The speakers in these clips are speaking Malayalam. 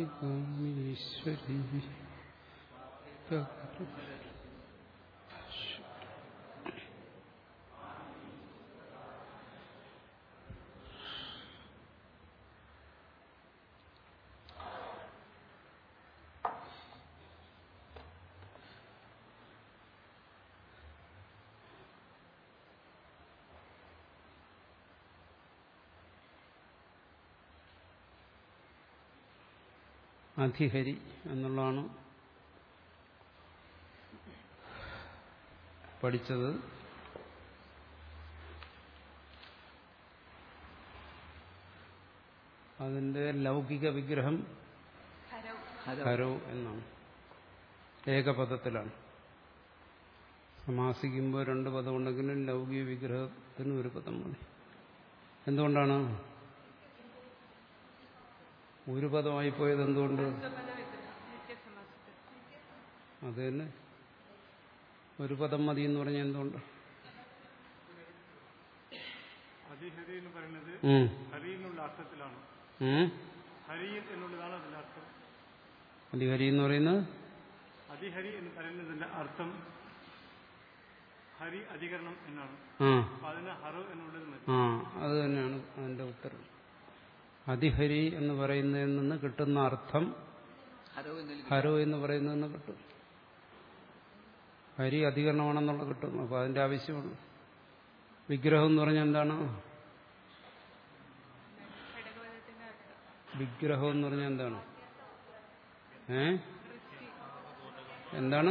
കാമികാമീശ്വരി അധിഹരി എന്നുള്ളതാണ് പഠിച്ചത് അതിന്റെ ലൗകിക വിഗ്രഹം ഹരോ എന്നാണ് ഏകപദത്തിലാണ് സമാസിക്കുമ്പോൾ രണ്ട് പദം ഉണ്ടെങ്കിലും ലൗകിക വിഗ്രഹത്തിന് ഒരു പദം മതി എന്തുകൊണ്ടാണ് ഒരു പദമായി പോയത് എന്തുകൊണ്ട് അത് തന്നെ ഒരു പദം മതി എന്ന് പറഞ്ഞാൽ എന്തുകൊണ്ട് അതിഹരി എന്ന് പറയുന്നത് ഉം. ഹരി എന്നുള്ള അർത്ഥത്തിലാണ് ഉം? ഹരി എന്നുള്ളതാണ് അതിന്റെ അർത്ഥം അധിഹരി എന്ന് പറയുന്നത് അതിഹരി എന്ന് പറയുന്നതിന്റെ അർത്ഥം ഹരി അധികരണം എന്നാണ് ആ അപ്പൊ അതിന് ഹറു എന്നുള്ളത് മതി ആ അത് തന്നെയാണ് അതിന്റെ ഉത്തരം അതിഹരി എന്ന് പറയുന്നതിൽ നിന്ന് കിട്ടുന്ന അർത്ഥം ഹരോ എന്നതിൽ ഹരോ എന്ന് പറയുന്നതിൽ നിന്ന് കിട്ടും ഹരി അധികരണമാണെന്നുള്ള കിട്ടും അപ്പൊ അതിന്റെ ആവശ്യമുള്ളൂ വിഗ്രഹം എന്ന് പറഞ്ഞാൽ എന്താണ് വിഗ്രഹം എന്ന് പറഞ്ഞാൽ എന്താണ് ഏ എന്താണ്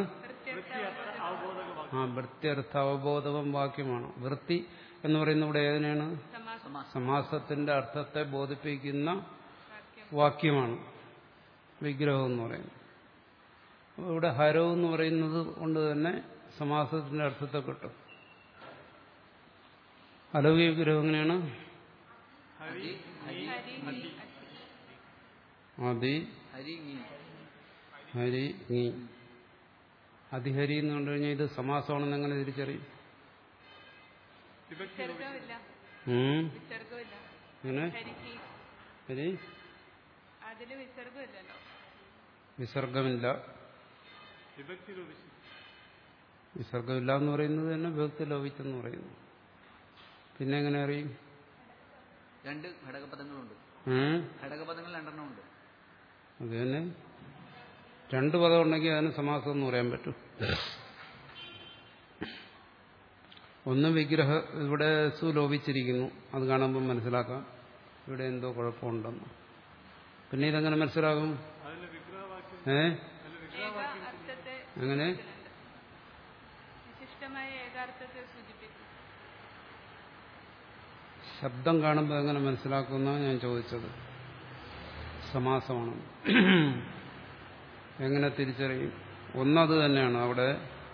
ആ വൃത്തിയർത്ഥ അവബോധവം വാക്യമാണ് വൃത്തി എന്ന് പറയുന്ന ഇവിടെ ഏതിനാണ് സമാസം സമാസത്തിന്റെ അർത്ഥത്തെ ബോധിപ്പിക്കുന്ന വാക്യമാണ് വിഗ്രഹം എന്ന് പറയുന്നത് അപ്പോൾ ഇവിടെ ഹരോ എന്ന് പറയുന്നത് കൊണ്ട് തന്നെ സമാസത്തിന്റെ അർത്ഥത്തെ കിട്ടും അലൗകിക വിഗ്രഹം എങ്ങനെയാണ് ഹരി ഹരി ഹരി അതി ഹരി നീ ഹരി നീ അതിഹരി എന്ന് കണ്ടു കഴിഞ്ഞാൽ ഇത് സമാസമാണെന്ന് എങ്ങനെ തിരിച്ചറിയും വിഭക്തി വിസർഗമില്ല ഉം? വിസർഗമില്ല എങ്ങനെ ഹരിക്ക് ഹരി അതില് വിസർഗമില്ലല്ലോ വിസർഗമില്ല വിഭക്തി ലോപിച്ചു വിസർഗമില്ല എന്ന് പറയുന്നത് തന്നെ വിഭക്തി ലോപിച്ചെന്ന് പറയുന്നു പിന്നെ എങ്ങനെ അറിയും രണ്ട് ഘടകപദങ്ങളുണ്ട് ഉം? ഘടകപദങ്ങൾ രണ്ടെണ്ണം ഉണ്ട് അത് തന്നെ രണ്ട് പദം ഉണ്ടെങ്കിൽ അതിന് സമാസം എന്ന് പറയാൻ പറ്റും ഒന്ന് വിഗ്രഹ ഇവിടെ സുലോപിച്ചിരിക്കുന്നു അത് കാണുമ്പോൾ മനസ്സിലാക്കാം ഇവിടെ എന്തോ കുഴപ്പമുണ്ടെന്ന് പിന്നെ ഇതെങ്ങനെ മനസ്സിലാകും അതിൽ വിഗ്രഹവാക്യം ഏ ഏക അർത്ഥത്തെ അങ്ങനെ സൂചിപ്പിക്കുന്നുണ്ട്. വിശിഷ്ടമായ ഏകാർത്ഥത്തെ സൂചിപ്പിക്കും ശബ്ദം കാണുമ്പോൾ എങ്ങനെ മനസ്സിലാക്കുമെന്നാണ് ഞാൻ ചോദിച്ചത് സമാസമാണ് എങ്ങനെ തിരിച്ചറിയും ഒന്നത് തന്നെയാണ് അവിടെ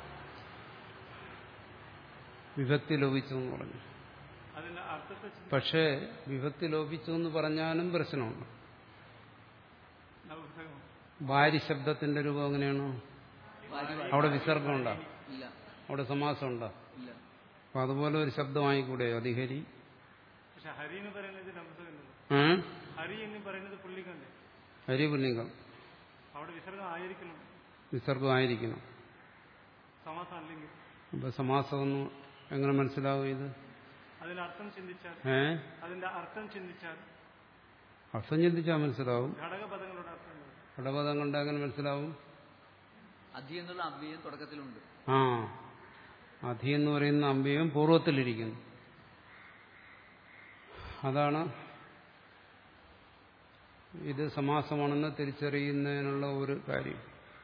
വിഭക്തി ലോപിച്ചു എന്ന് പറഞ്ഞു അതിന്റെ അർത്ഥത്തെ ചിന്തി- പക്ഷേ വിഭക്തി ലോപിച്ചു എന്ന് പറഞ്ഞാലും പ്രശ്നമുണ്ട് നവഗ്രഹം. വാരി ശബ്ദത്തിന്റെ രൂപം എങ്ങനെയാണ് വാരി വാരി. അവിടെ വിസർഗമുണ്ടോ ഇല്ല അവിടെ സമാസമുണ്ടോ ഇല്ല അപ്പൊ അതുപോലെ ഒരു ശബ്ദമായിക്കൂടെ അധിഹരി പക്ഷെ ഹരി എന്ന് പറയുന്നത് നമ്പുസം എന്നത് ഏ? ഹരി എന്ന് പറയുന്നത് പുള്ളിക്കല്ലേ ഹരി പുല്ലിംഗം അവിടെ വിസർഗം ആയിരിക്കണം വിസർഗമായിരിക്കണം സമാസം അല്ലെങ്കിൽ അപ്പൊ സമാസം ഒന്ന് എങ്ങനെ മനസ്സിലാവും ഇത് അതിന്റെ അർത്ഥം ചിന്തിച്ചാൽ ഏ അതിന്റെ അർത്ഥം ചിന്തിച്ചാൽ അർത്ഥം ചിന്തിച്ചാൽ മനസ്സിലാവും ഘടകപദങ്ങളുടെ അർത്ഥം എന്താ? ഇടപദം കൊണ്ട് എങ്ങനെ മനസ്സിലാവും അധി എന്നുള്ള അവ്യയം തുടക്കത്തിലുണ്ട് ആ അധി എന്ന് പറയുന്ന അമ്പയും പൂർവ്വത്തിലിരിക്കുന്നു അതാണ് ഇത് സമാസമാണെന്ന് തിരിച്ചറിയുന്നതിനുള്ള ഒരു കാര്യം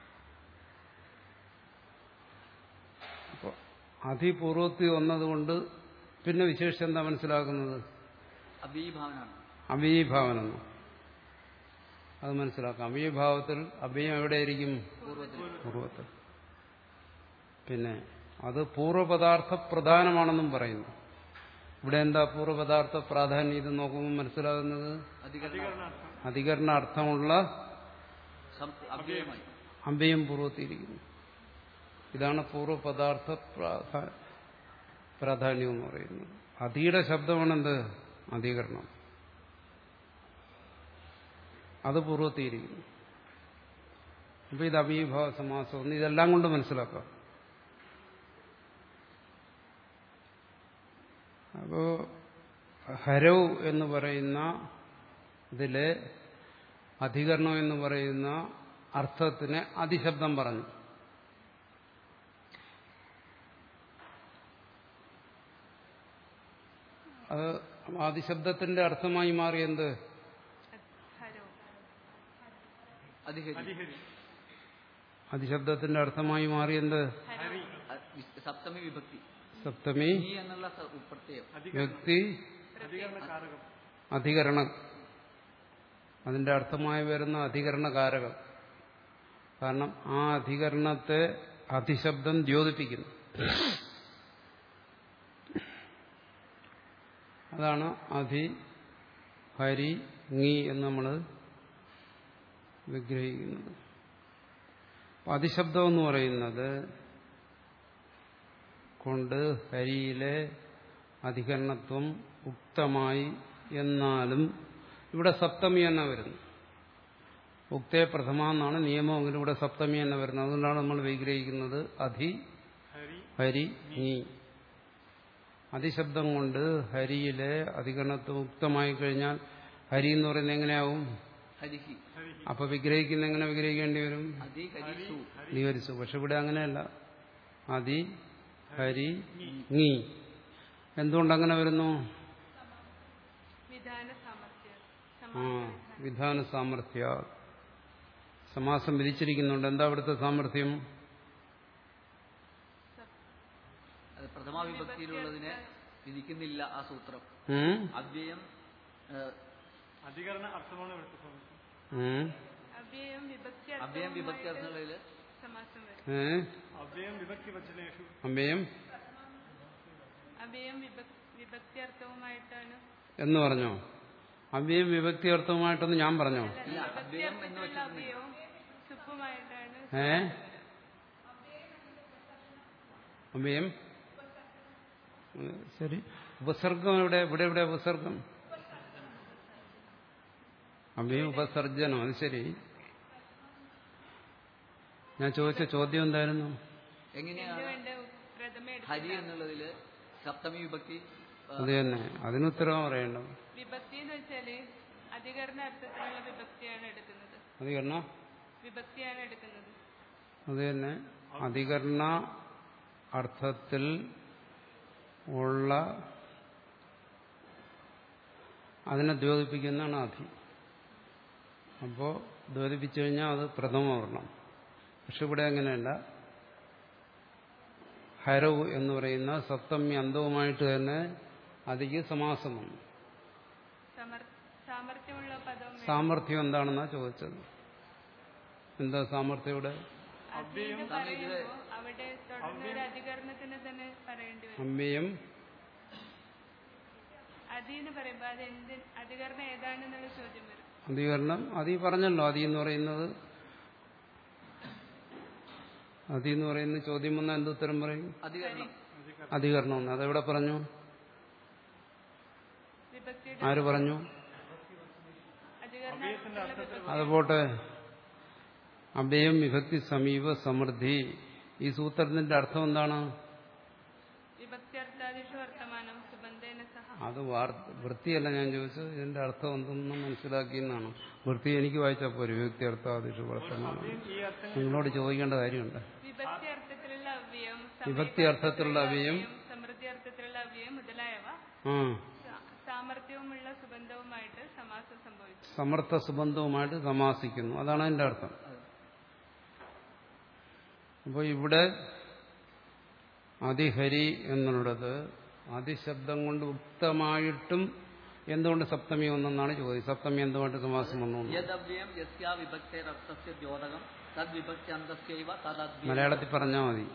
അപ്പോൾ അതിപൂർവത്തിൽ വന്നതുകൊണ്ട് പിന്നെ വിശേഷം എന്താ മനസ്സിലാക്കുന്നത് അവ്യഭാവനാണ് അവയീഭാവനെന്ന് അത് മനസ്സിലാക്കാം അവയീഭാവത്തിൽ അവയം എവിടെയായിരിക്കും പൂർവ്വത്തിൽ പൂർവത്തിൽ പിന്നെ അത് പൂർവ്വപദാർത്ഥ പ്രധാനമാണെന്നും പറയുന്നു ഇവിടെ എന്താ പൂർവ്വപദാർത്ഥ പ്രാധാന്യം ഇത് നോക്കുമ്പോൾ മനസ്സിലാകുന്നത് അധികരണ അധികരണ അർത്ഥമുള്ള സം- അവ്യയമായി അമ്പയും പൂർവ്വത്തിയിരിക്കുന്നു ഇതാണ് പൂർവ്വപദാർത്ഥ പ്രാധാ- പ്രാധാന്യം എന്ന് പറയുന്നത് അധിയുടെ ശബ്ദമാണെന്ത് അധികരണം അത് പൂർവ്വത്തിയിരിക്കുന്നു അപ്പൊ ഇത് അവീഭാവ സമാസം ഒന്ന് ഇതെല്ലാം കൊണ്ട് മനസ്സിലാക്കാം അപ്പോ ഹരവ് എന്ന് പറയുന്ന ഇതിലെ അധികരണം എന്ന് പറയുന്ന അർത്ഥത്തിന് അതിശബ്ദം പറഞ്ഞു അത് ആദിശബ്ദത്തിന്റെ അർത്ഥമായി മാറിയെന്ത് ഹരോ അധിഹരി ഹരിഹരി അതിശബ്ദത്തിന്റെ അർത്ഥമായി മാറിയെന്ത് ഹരി അ- വി- സപ്തമി വിഭക്തി സപ്തമി നീ എന്നുള്ള സ- പ്രത്യയം അധികരണം വ്യക്തി അധികരണ കാരകം അധികരണം അതിന്റെ അർത്ഥമായി വരുന്ന അധികരണകാരകം കാരണം ആ അധികരണത്തെ അതിശബ്ദം ദ്യോതിപ്പിക്കുന്നു അതാണ് അധി ഹരി ngി എന്ന് നമ്മൾ വിഗ്രഹിക്കുന്നത് അപ്പൊ അതിശബ്ദം എന്ന് പറയുന്നത് കൊണ്ട് ഹരിയിലെ അധികരണത്വം ഉക്തമായി എന്നാലും ഇവിടെ സപ്തമി എന്ന വരുന്നു ഉക്തേ പ്രഥമ എന്നാണ് നിയമമെങ്കിലും ഇവിടെ സപ്തമി എന്ന വരുന്നത് അതുകൊണ്ടാണ് നമ്മൾ വിഗ്രഹിക്കുന്നത് അധി ഹരി ഹരി നീ അതിശബ്ദം കൊണ്ട് ഹരിയിലെ അധികരണത്വം ഉക്തമായി കഴിഞ്ഞാൽ ഹരി എന്ന് പറയുന്നത് എങ്ങനെയാവും ഹരിഹി ഹരി അപ്പൊ വിഗ്രഹിക്കുന്ന എങ്ങനെ വിഗ്രഹിക്കേണ്ടി വരും അധി ഹരിസു നിവരിച്ചു പക്ഷെ ഇവിടെ അങ്ങനെയല്ല അതി ഹരി നീ എന്തുകൊണ്ടങ്ങനെ വരുന്നു വിധാന സാമർഥ്യം ആ സമാന വിധാന സാമർഥ്യ സമാസം വിധിച്ചിരിക്കുന്നുണ്ട് എന്താ അവിടുത്തെ സാമർഥ്യം അത് പ്രഥമ വിഭക്തിയിലുള്ളതിനെ വിധിക്കുന്നില്ല ആ സൂത്രം ഉം? അവ്യയം ഏഹ്, അധികരണ അർത്ഥമാണ് ഇവിടുത്തെ സമസ്യ ഉം? അവ്യയം വിഭക്തി അവ്യയം വിഭക്തി അർത്ഥവുമായിട്ട് അർത്ഥങ്ങളില് സമാസം വരും ഏ അവ്യയം വിഭക്തി വചനേഷു അമ്മയും അവ്യയം വിഭക്- വിഭക്തി അർത്ഥവുമായിട്ടാണ് എന്ന് പറഞ്ഞോ അവ്യയും വിഭക്തി അർത്ഥവുമായിട്ടൊന്ന് ഞാൻ പറഞ്ഞോ അല്ല, ഇല്ല, വിഭക്തി അവ്യയം എന്ന് അർത്ഥത്തിലുള്ള വെച്ചിട്ടുണ്ടെങ്കിൽ- അവ്യയവും സുപ്പുമായിട്ടാണ് ഏ അമ്മയും ശരി ഉപസർഗം എവിടെ ഇവിടെ എവിടെ ഉപസർഗം അമ്മയും ഉപസർജനം അത് ശരി ഞാൻ ചോദിച്ച ചോദ്യം എന്തായിരുന്നു എങ്ങനെയാണ് എന്തുകൊണ്ട് പ്രഥമ ഹരി എടുത്തില്ല എന്നുള്ളതില് സപ്തമി വിഭക്തി ഏഹ്, അത് തന്നെ അതിനുത്തരവാ പറയേണ്ടത് വിഭക്തി എന്ന് വെച്ചാല് അധികരണ അർത്ഥത്തിലുള്ള വിഭക്തിയാണ് എടുക്കുന്നത് അത് കാരണം വിഭക്തിയാണ് എടുക്കുന്നത് അത് തന്നെ അധികരണ അർത്ഥത്തിൽ ഉള്ള അതിനെ ദ്യോതിപ്പിക്കുന്നതാണ് അധി അപ്പോൾ ദ്യോതിപ്പിച്ചു കഴിഞ്ഞാൽ അത് പ്രഥമവർണ്ണം പക്ഷെ ഇവിടെ അങ്ങനെയല്ല ഹരവ് എന്ന് പറയുന്ന സപ്തമി അന്തവുമായിട്ട് തന്നെ അധിക സമാസം വന്നു സമർ- സാമർഥ്യമുള്ള പദം വേണം. സാമർഥ്യം എന്താണെന്നാ ചോദിച്ചത് എന്താ സാമർഥ്യം ഇവിടെ അധീന്ന് പറയുമ്പോ അവിടെ തുടർന്ന് ഒരു അധികരണത്തിന് തന്നെ പറയേണ്ടി വരും അമ്മയും അധീന്ന് പറയുമ്പോ അത് എന്ത് അധികരണം ഏതാണെന്നുള്ള ചോദ്യം വരും അധികരണം അതി പറഞ്ഞല്ലോ അതി എന്ന് പറയുന്നത് അതി എന്ന് പറയുന്ന ചോദ്യം വന്നാൽ എന്തുത്തരം പറയും അധികരണം അധികരണം എന്ന് അതെവിടെ പറഞ്ഞു വിഭക്തിയുടെ ആര് പറഞ്ഞു അധികരണ അർത്ഥത്തിലുള്ള വിഭക്തി അത് പോട്ടെ അഭയം വിഭക്തി സമീപ സമൃദ്ധി ഈ സൂത്രത്തിന്റെ അർത്ഥം എന്താണ് വിഭക്തി അർത്ഥാദിഷു വർത്തമാനം സുബന്ധേന സഹ അത് വാർ- വൃത്തിയല്ല ഞാൻ ചോദിച്ചത് ഇതിന്റെ അർത്ഥം എന്തെന്ന് മനസ്സിലാക്കിയെന്നാണ് വൃത്തി എനിക്ക് വായിച്ചാൽ പോരെ വിഭക്തി അർത്ഥാദിഷു വർത്തമാനം ഈ അർത്ഥം നിങ്ങളോട് ചോദിക്കേണ്ട കാര്യമുണ്ട് വിഭക്തി അർത്ഥത്തിലുള്ള അവ്യയം വിഭക്തി അർത്ഥത്തിലുള്ള അവ്യയം സമൃദ്ധി അർത്ഥത്തിലുള്ള അവ്യയം മുതലായവ ആ സാ- സാമർഥ്യവുമുള്ള സുബന്ധവുമായിട്ട് സമാസം സംഭവിച്ചു സമർത്ഥ സുബന്ധവുമായിട്ട് സമാസിക്കുന്നു അതാണ് അതിന്റെ അർത്ഥം അപ്പോൾ ഇവിടെ അതിഹരി എന്നുള്ളത് അതിശബ്ദം കൊണ്ട് ഉക്തമായിട്ടും എന്തുകൊണ്ട് സപ്തമി വന്നെന്നാണ് ചോദ്യം സപ്തമി എന്തുകൊണ്ട് സമാസം വന്നു എന്ന്. യദവ്യയം യസ്യാ വിഭക്തേരർത്ഥസ്യ ദ്യോതകം തദ് വിഭക്തി അന്തസ്യൈവ തദദ്വ്യം മലയാളത്തിൽ പറഞ്ഞാൽ മതി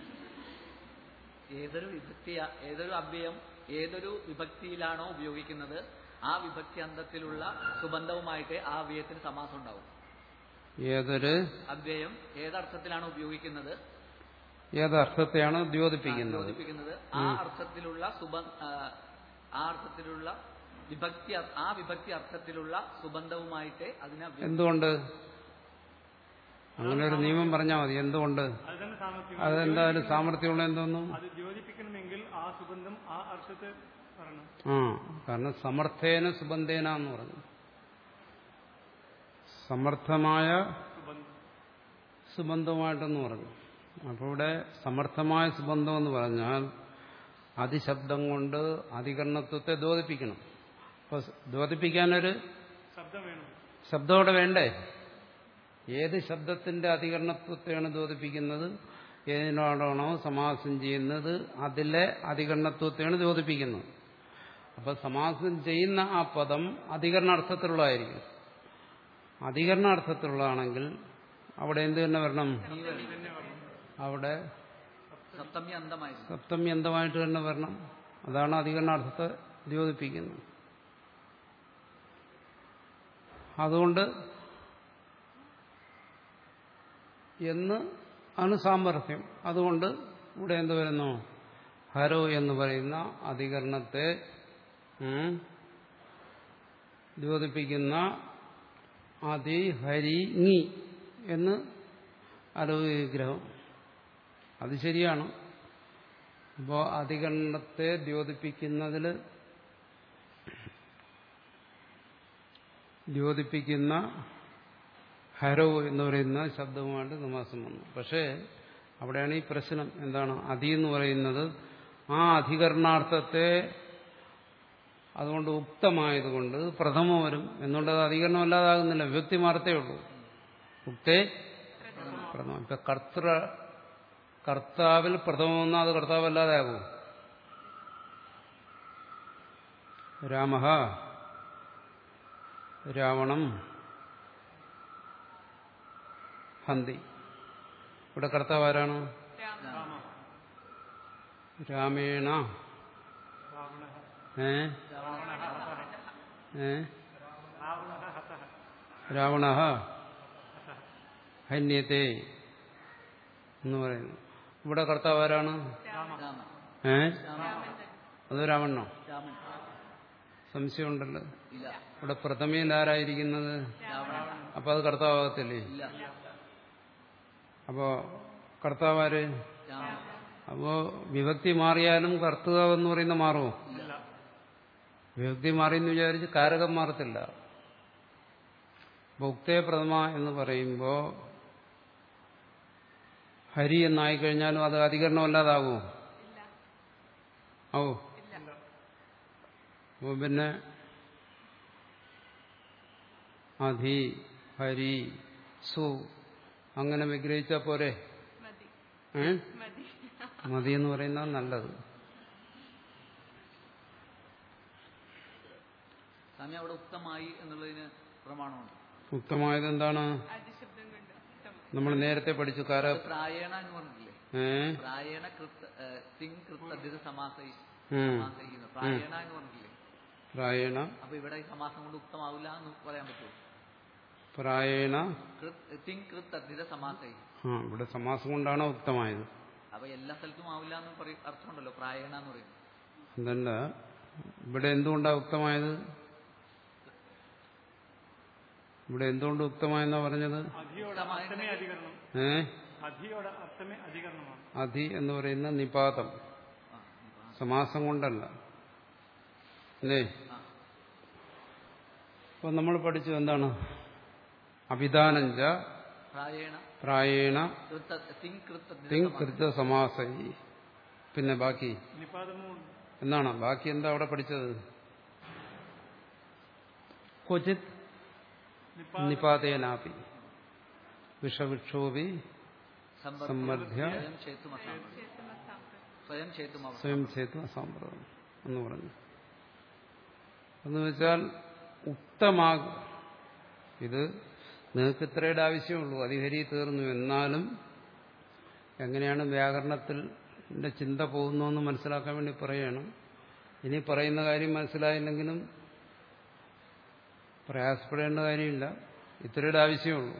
ഏതൊരു വിഭക്തി ഏതൊരു അവ്യയം ഏതൊരു വിഭക്തിയിലാണോ ഉപയോഗിക്കുന്നത് ആ വിഭക്തി അന്തത്തിലുള്ള സുബന്ധവുമായിട്ട് ആ അവ്യയത്തിന് സമാസം ഉണ്ടാവും ഏതൊരു അവ്യയം ഏതർത്ഥത്തിലാണോ ഉപയോഗിക്കുന്നത് ഏതർത്ഥത്തെയാണ് ദ്യോതിപ്പിക്കുന്നത് യോജിപ്പിക്കുന്നത് ആ അർത്ഥത്തിലുള്ള സുബ ആ, ആ അർത്ഥത്തിലുള്ള വിഭക്തി അ- ആ വിഭക്തി അർത്ഥത്തിലുള്ള സുബന്ധവുമായിട്ട് അതിനെ അവ്യയം- എന്തുകൊണ്ട് അങ്ങനെ ഒരു നിയമം പറഞ്ഞാൽ മതി എന്തുകൊണ്ട് അത് തന്നെ സാമർത്ഥ്യം അതെന്തായാലും സാമർഥ്യമുള്ള എന്തോന്നു അത് ദ്യോതിപ്പിക്കണമെങ്കിൽ ആ സുഗന്ധം ആ അർത്ഥത്തെ പറയണം ആ കാരണം സമർത്ഥേന സുബന്ധേന എന്ന് പറഞ്ഞു സമർത്ഥമായ സുഗന്ധം സുബന്ധമായിട്ടെന്ന് പറഞ്ഞു അപ്പോൾ ഇവിടെ സമർത്ഥമായ സുബന്ധം എന്ന് പറഞ്ഞാൽ അതിശബ്ദം കൊണ്ട് അധികരണത്വത്തെ ദ്യോതിപ്പിക്കണം അപ്പോൾ ദ്യോതിപ്പിക്കാനൊരു ശബ്ദം വേണം ശബ്ദം അവിടെ വേണ്ടേ ഏത് ശബ്ദത്തിന്റെ അധികരണത്വത്തെയാണ് ദ്യോതിപ്പിക്കുന്നത് ഏതിനോടാണോ സമാസം ചെയ്യുന്നത് അതിലെ അധികരണത്വത്തെയാണ് ദ്യോതിപ്പിക്കുന്നത് അപ്പൊ സമാസം ചെയ്യുന്ന ആ പദം അധികരണാർത്ഥത്തിലുള്ളതായിരിക്കും അധികരണാർത്ഥത്തിലുള്ളതാണെങ്കിൽ അവിടെ എന്ത് തന്നെ വരണം അവിടെ സപ്തമി അന്തമായിരുന്നു സപ്തമി അന്തമായിട്ട് തന്നെ വരണം അതാണ് അധികരണാർത്ഥത്തെ ദ്യോതിപ്പിക്കുന്നത് അതുകൊണ്ട് എന്ന് ആണ് സാമർഥ്യം അതുകൊണ്ട് ഇവിടെ എന്ത് വരുന്നു ഹരോ എന്ന് പറയുന്ന അധികരണത്തെ ഉം, ദ്യോതിപ്പിക്കുന്ന അതി ഹരി ങി എന്ന് വിഗ്രഹം അത് ശരിയാണ് അപ്പോൾ അധികരണത്തെ ദ്യോതിപ്പിക്കുന്നതിൽ ദ്യോതിപ്പിക്കുന്ന ഹരോ എന്ന് പറയുന്ന ശബ്ദവുമായിട്ട് നമാസം വന്നു പക്ഷേ അവിടെയാണ് ഈ പ്രശ്നം എന്താണ് അതി എന്ന് പറയുന്നത് ആ അധികരണാർത്ഥത്തെ അതുകൊണ്ട് ഉക്തമായതുകൊണ്ട് പ്രഥമം വരും എന്നുകൊണ്ട് അത് അധികരണം അല്ലാതാകുന്നില്ല വ്യക്തി മാറത്തേ ഉള്ളൂ ഉക്തേ പ്രഥമം ഇപ്പൊ കർത്തൃ കർത്താവിൽ പ്രഥമം വന്നാൽ അത് കർത്താവല്ലാതെ ആകും രാമ രാവണം ഹന്തി ഇവിടെ കർത്താവ് ആരാണ് രാമ രാമേണ രാവണ ഏ ഏ രാവണ ഹതഃ രാവണ ഹന്യത്തെ എന്ന് പറയുന്നു ഇവിടെ കർത്താവ് ആരാണ് രാമ രാമ ഏ രാമൻ തന്നെ അത് രാവണോ രാമൻ സംശയമുണ്ടല്ലോ ഇല്ല ഇവിടെ പ്രഥമയിൽ ആരായിരിക്കുന്നത് രാവണ അപ്പൊ അത് കർത്താവാകത്തില്ലേ ഇല്ല അപ്പോ കർത്താവാര് രാമൻ അപ്പോ വിഭക്തി മാറിയാലും കർത്തൃകാവ് എന്ന് പറയുന്ന മാറുമോ ഇല്ല വിഭക്തി മാറിയെന്ന് വിചാരിച്ച് കാരകം മാറത്തില്ല ഭുക്തേ പ്രഥമ എന്ന് പറയുമ്പോൾ ഹരി എന്നായിക്കഴിഞ്ഞാലും അത് അധികരണമല്ലാതാകുമോ ഇല്ല ഓ ഇല്ല അപ്പൊ പിന്നെ അധി ഹരി സു അങ്ങനെ വിഗ്രഹിച്ചാൽ പോരെ മതി ഏ മതി മതി എന്ന് പറയുന്നത് നല്ലത് സ്വാമി അവിടെ ഉക്തമായി എന്നുള്ളതിന് പ്രമാണമുണ്ട് ഉക്തമായത് എന്താണ് അതിശബ്ദം കൊണ്ട് ഉത്തമം നമ്മൾ നേരത്തെ പഠിച്ചു കാര അത് പ്രായേണ എന്ന് പറഞ്ഞില്ലേ ഏ പ്രായേണ കൃത്ത് തിങ് കൃത്ത് അധിക സമാസൈ ഉം. സമാസയിക്കുന്നു പ്രായേണ എന്ന് പറഞ്ഞില്ലേ പ്രായേണ അപ്പൊ ഇവിടെ ഈ സമാസം കൊണ്ട് ഉക്തമാവില്ല എന്ന് പറയാൻ പറ്റുമോ പ്രായേണ തിങ് കൃത്ത് അധിക സമാസൈ ആ ഇവിടെ സമാസം കൊണ്ടാണ് ഉക്തമായത് അപ്പൊ എല്ലാ സ്ഥലത്തും ആവില്ല എന്ന് പറയും അർത്ഥമുണ്ടല്ലോ പ്രായേണ എന്ന് പറയുന്നത് അതല്ല ഇവിടെ എന്തുകൊണ്ടാണ് ഉക്തമായത് ഇവിടെ എന്തുകൊണ്ട് ഉക്തമായെന്നാ പറഞ്ഞത് അധിയോടെ അർത്ഥമേ അധികരണം ഏ അധിയോടെ അർത്ഥമേ അധികരണമാണ് അധി എന്ന് പറയുന്ന നിപാതം ആ, സമാസം കൊണ്ടല്ല അല്ലേ ആ. അപ്പൊ നമ്മൾ പഠിച്ചു എന്താണ് അഭിധാനഞ്ച പ്രായേണ പ്രായേണ കൃത്ത തിങ് കൃത്ത് അധിക തിങ് സമാസൈ. കൃത സമാസൈ പിന്നെ ബാക്കി നിപാതമുണ്ട് എന്നാണ് ബാക്കി എന്താ അവിടെ പഠിച്ചത് ക്വചിത് നിപാത നിപാതേനാപി വിഷവിക്ഷോഭി സമ്പർക്കം സമ്മർദ്ധ്യ സ്വയം ചേത്തും അസാമ്പ്രദം സ്വയം ചേത്തും അവ സ്വയം ചേതു അസാമ്പ്രദം എന്ന് പറഞ്ഞു എന്ന് വെച്ചാൽ ഉക്തമാകും ഇത് നിങ്ങൾക്ക് ഇത്രയുടെ ആവശ്യമുള്ളൂ അധികരി തീർന്നു എന്നാലും എങ്ങനെയാണ് വ്യാകരണത്തിൽ ന്റെ ചിന്ത പോകുന്നതെന്ന് മനസ്സിലാക്കാൻ വേണ്ടി പറയണം ഇനി പറയുന്ന കാര്യം മനസ്സിലായില്ലെങ്കിലും പ്രയാസപ്പെടേണ്ട കാര്യമില്ല ഇത്രയുടെ ആവശ്യമുള്ളൂ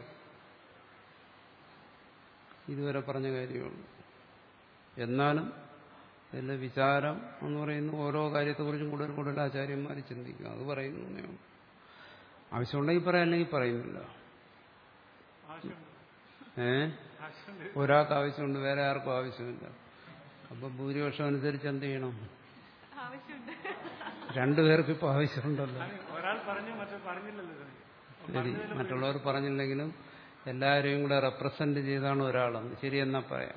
ഇതുവരെ പറഞ്ഞ കാര്യമുള്ളൂ എന്നാലും ഇതിലെ വിചാരം എന്ന് പറയുന്ന ഓരോ കാര്യത്തെക്കുറിച്ചും കൂടുതൽ കൂടുതൽ ആചാര്യന്മാർ ചിന്തിക്കുക അത് പറയുന്നു എന്നേ ഉള്ളൂ. ആവശ്യമുണ്ടെങ്കിൽ പറയാം അല്ലെങ്കിൽ പറയുന്നില്ല ആവശ്യമുണ്ട് ഏ ആവശ്യമുണ്ട് ഒരാൾക്ക് ആവശ്യമുണ്ട് വേറെ ആർക്കും ആവശ്യമില്ല അപ്പൊ ഭൂരിപക്ഷം അനുസരിച്ച് എന്ത് ചെയ്യണം ആവശ്യമുണ്ട് രണ്ടുപേർക്ക് ഇപ്പൊ ആവശ്യമുണ്ടല്ലോ അത് ഒരാൾ പറഞ്ഞു മറ്റേ പറഞ്ഞില്ലല്ലോ സാറേ ശരി മറ്റുള്ളവർ പറഞ്ഞില്ലെങ്കിലും എല്ലാവരെയും കൂടെ റെപ്രസെന്റ് ചെയ്താണ് ഒരാളെന്ന് ശരിയെന്നാ പറയാം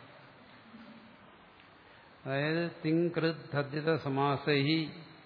അതായത് തിങ്കൃത് തദ്ധിത സമാസഹി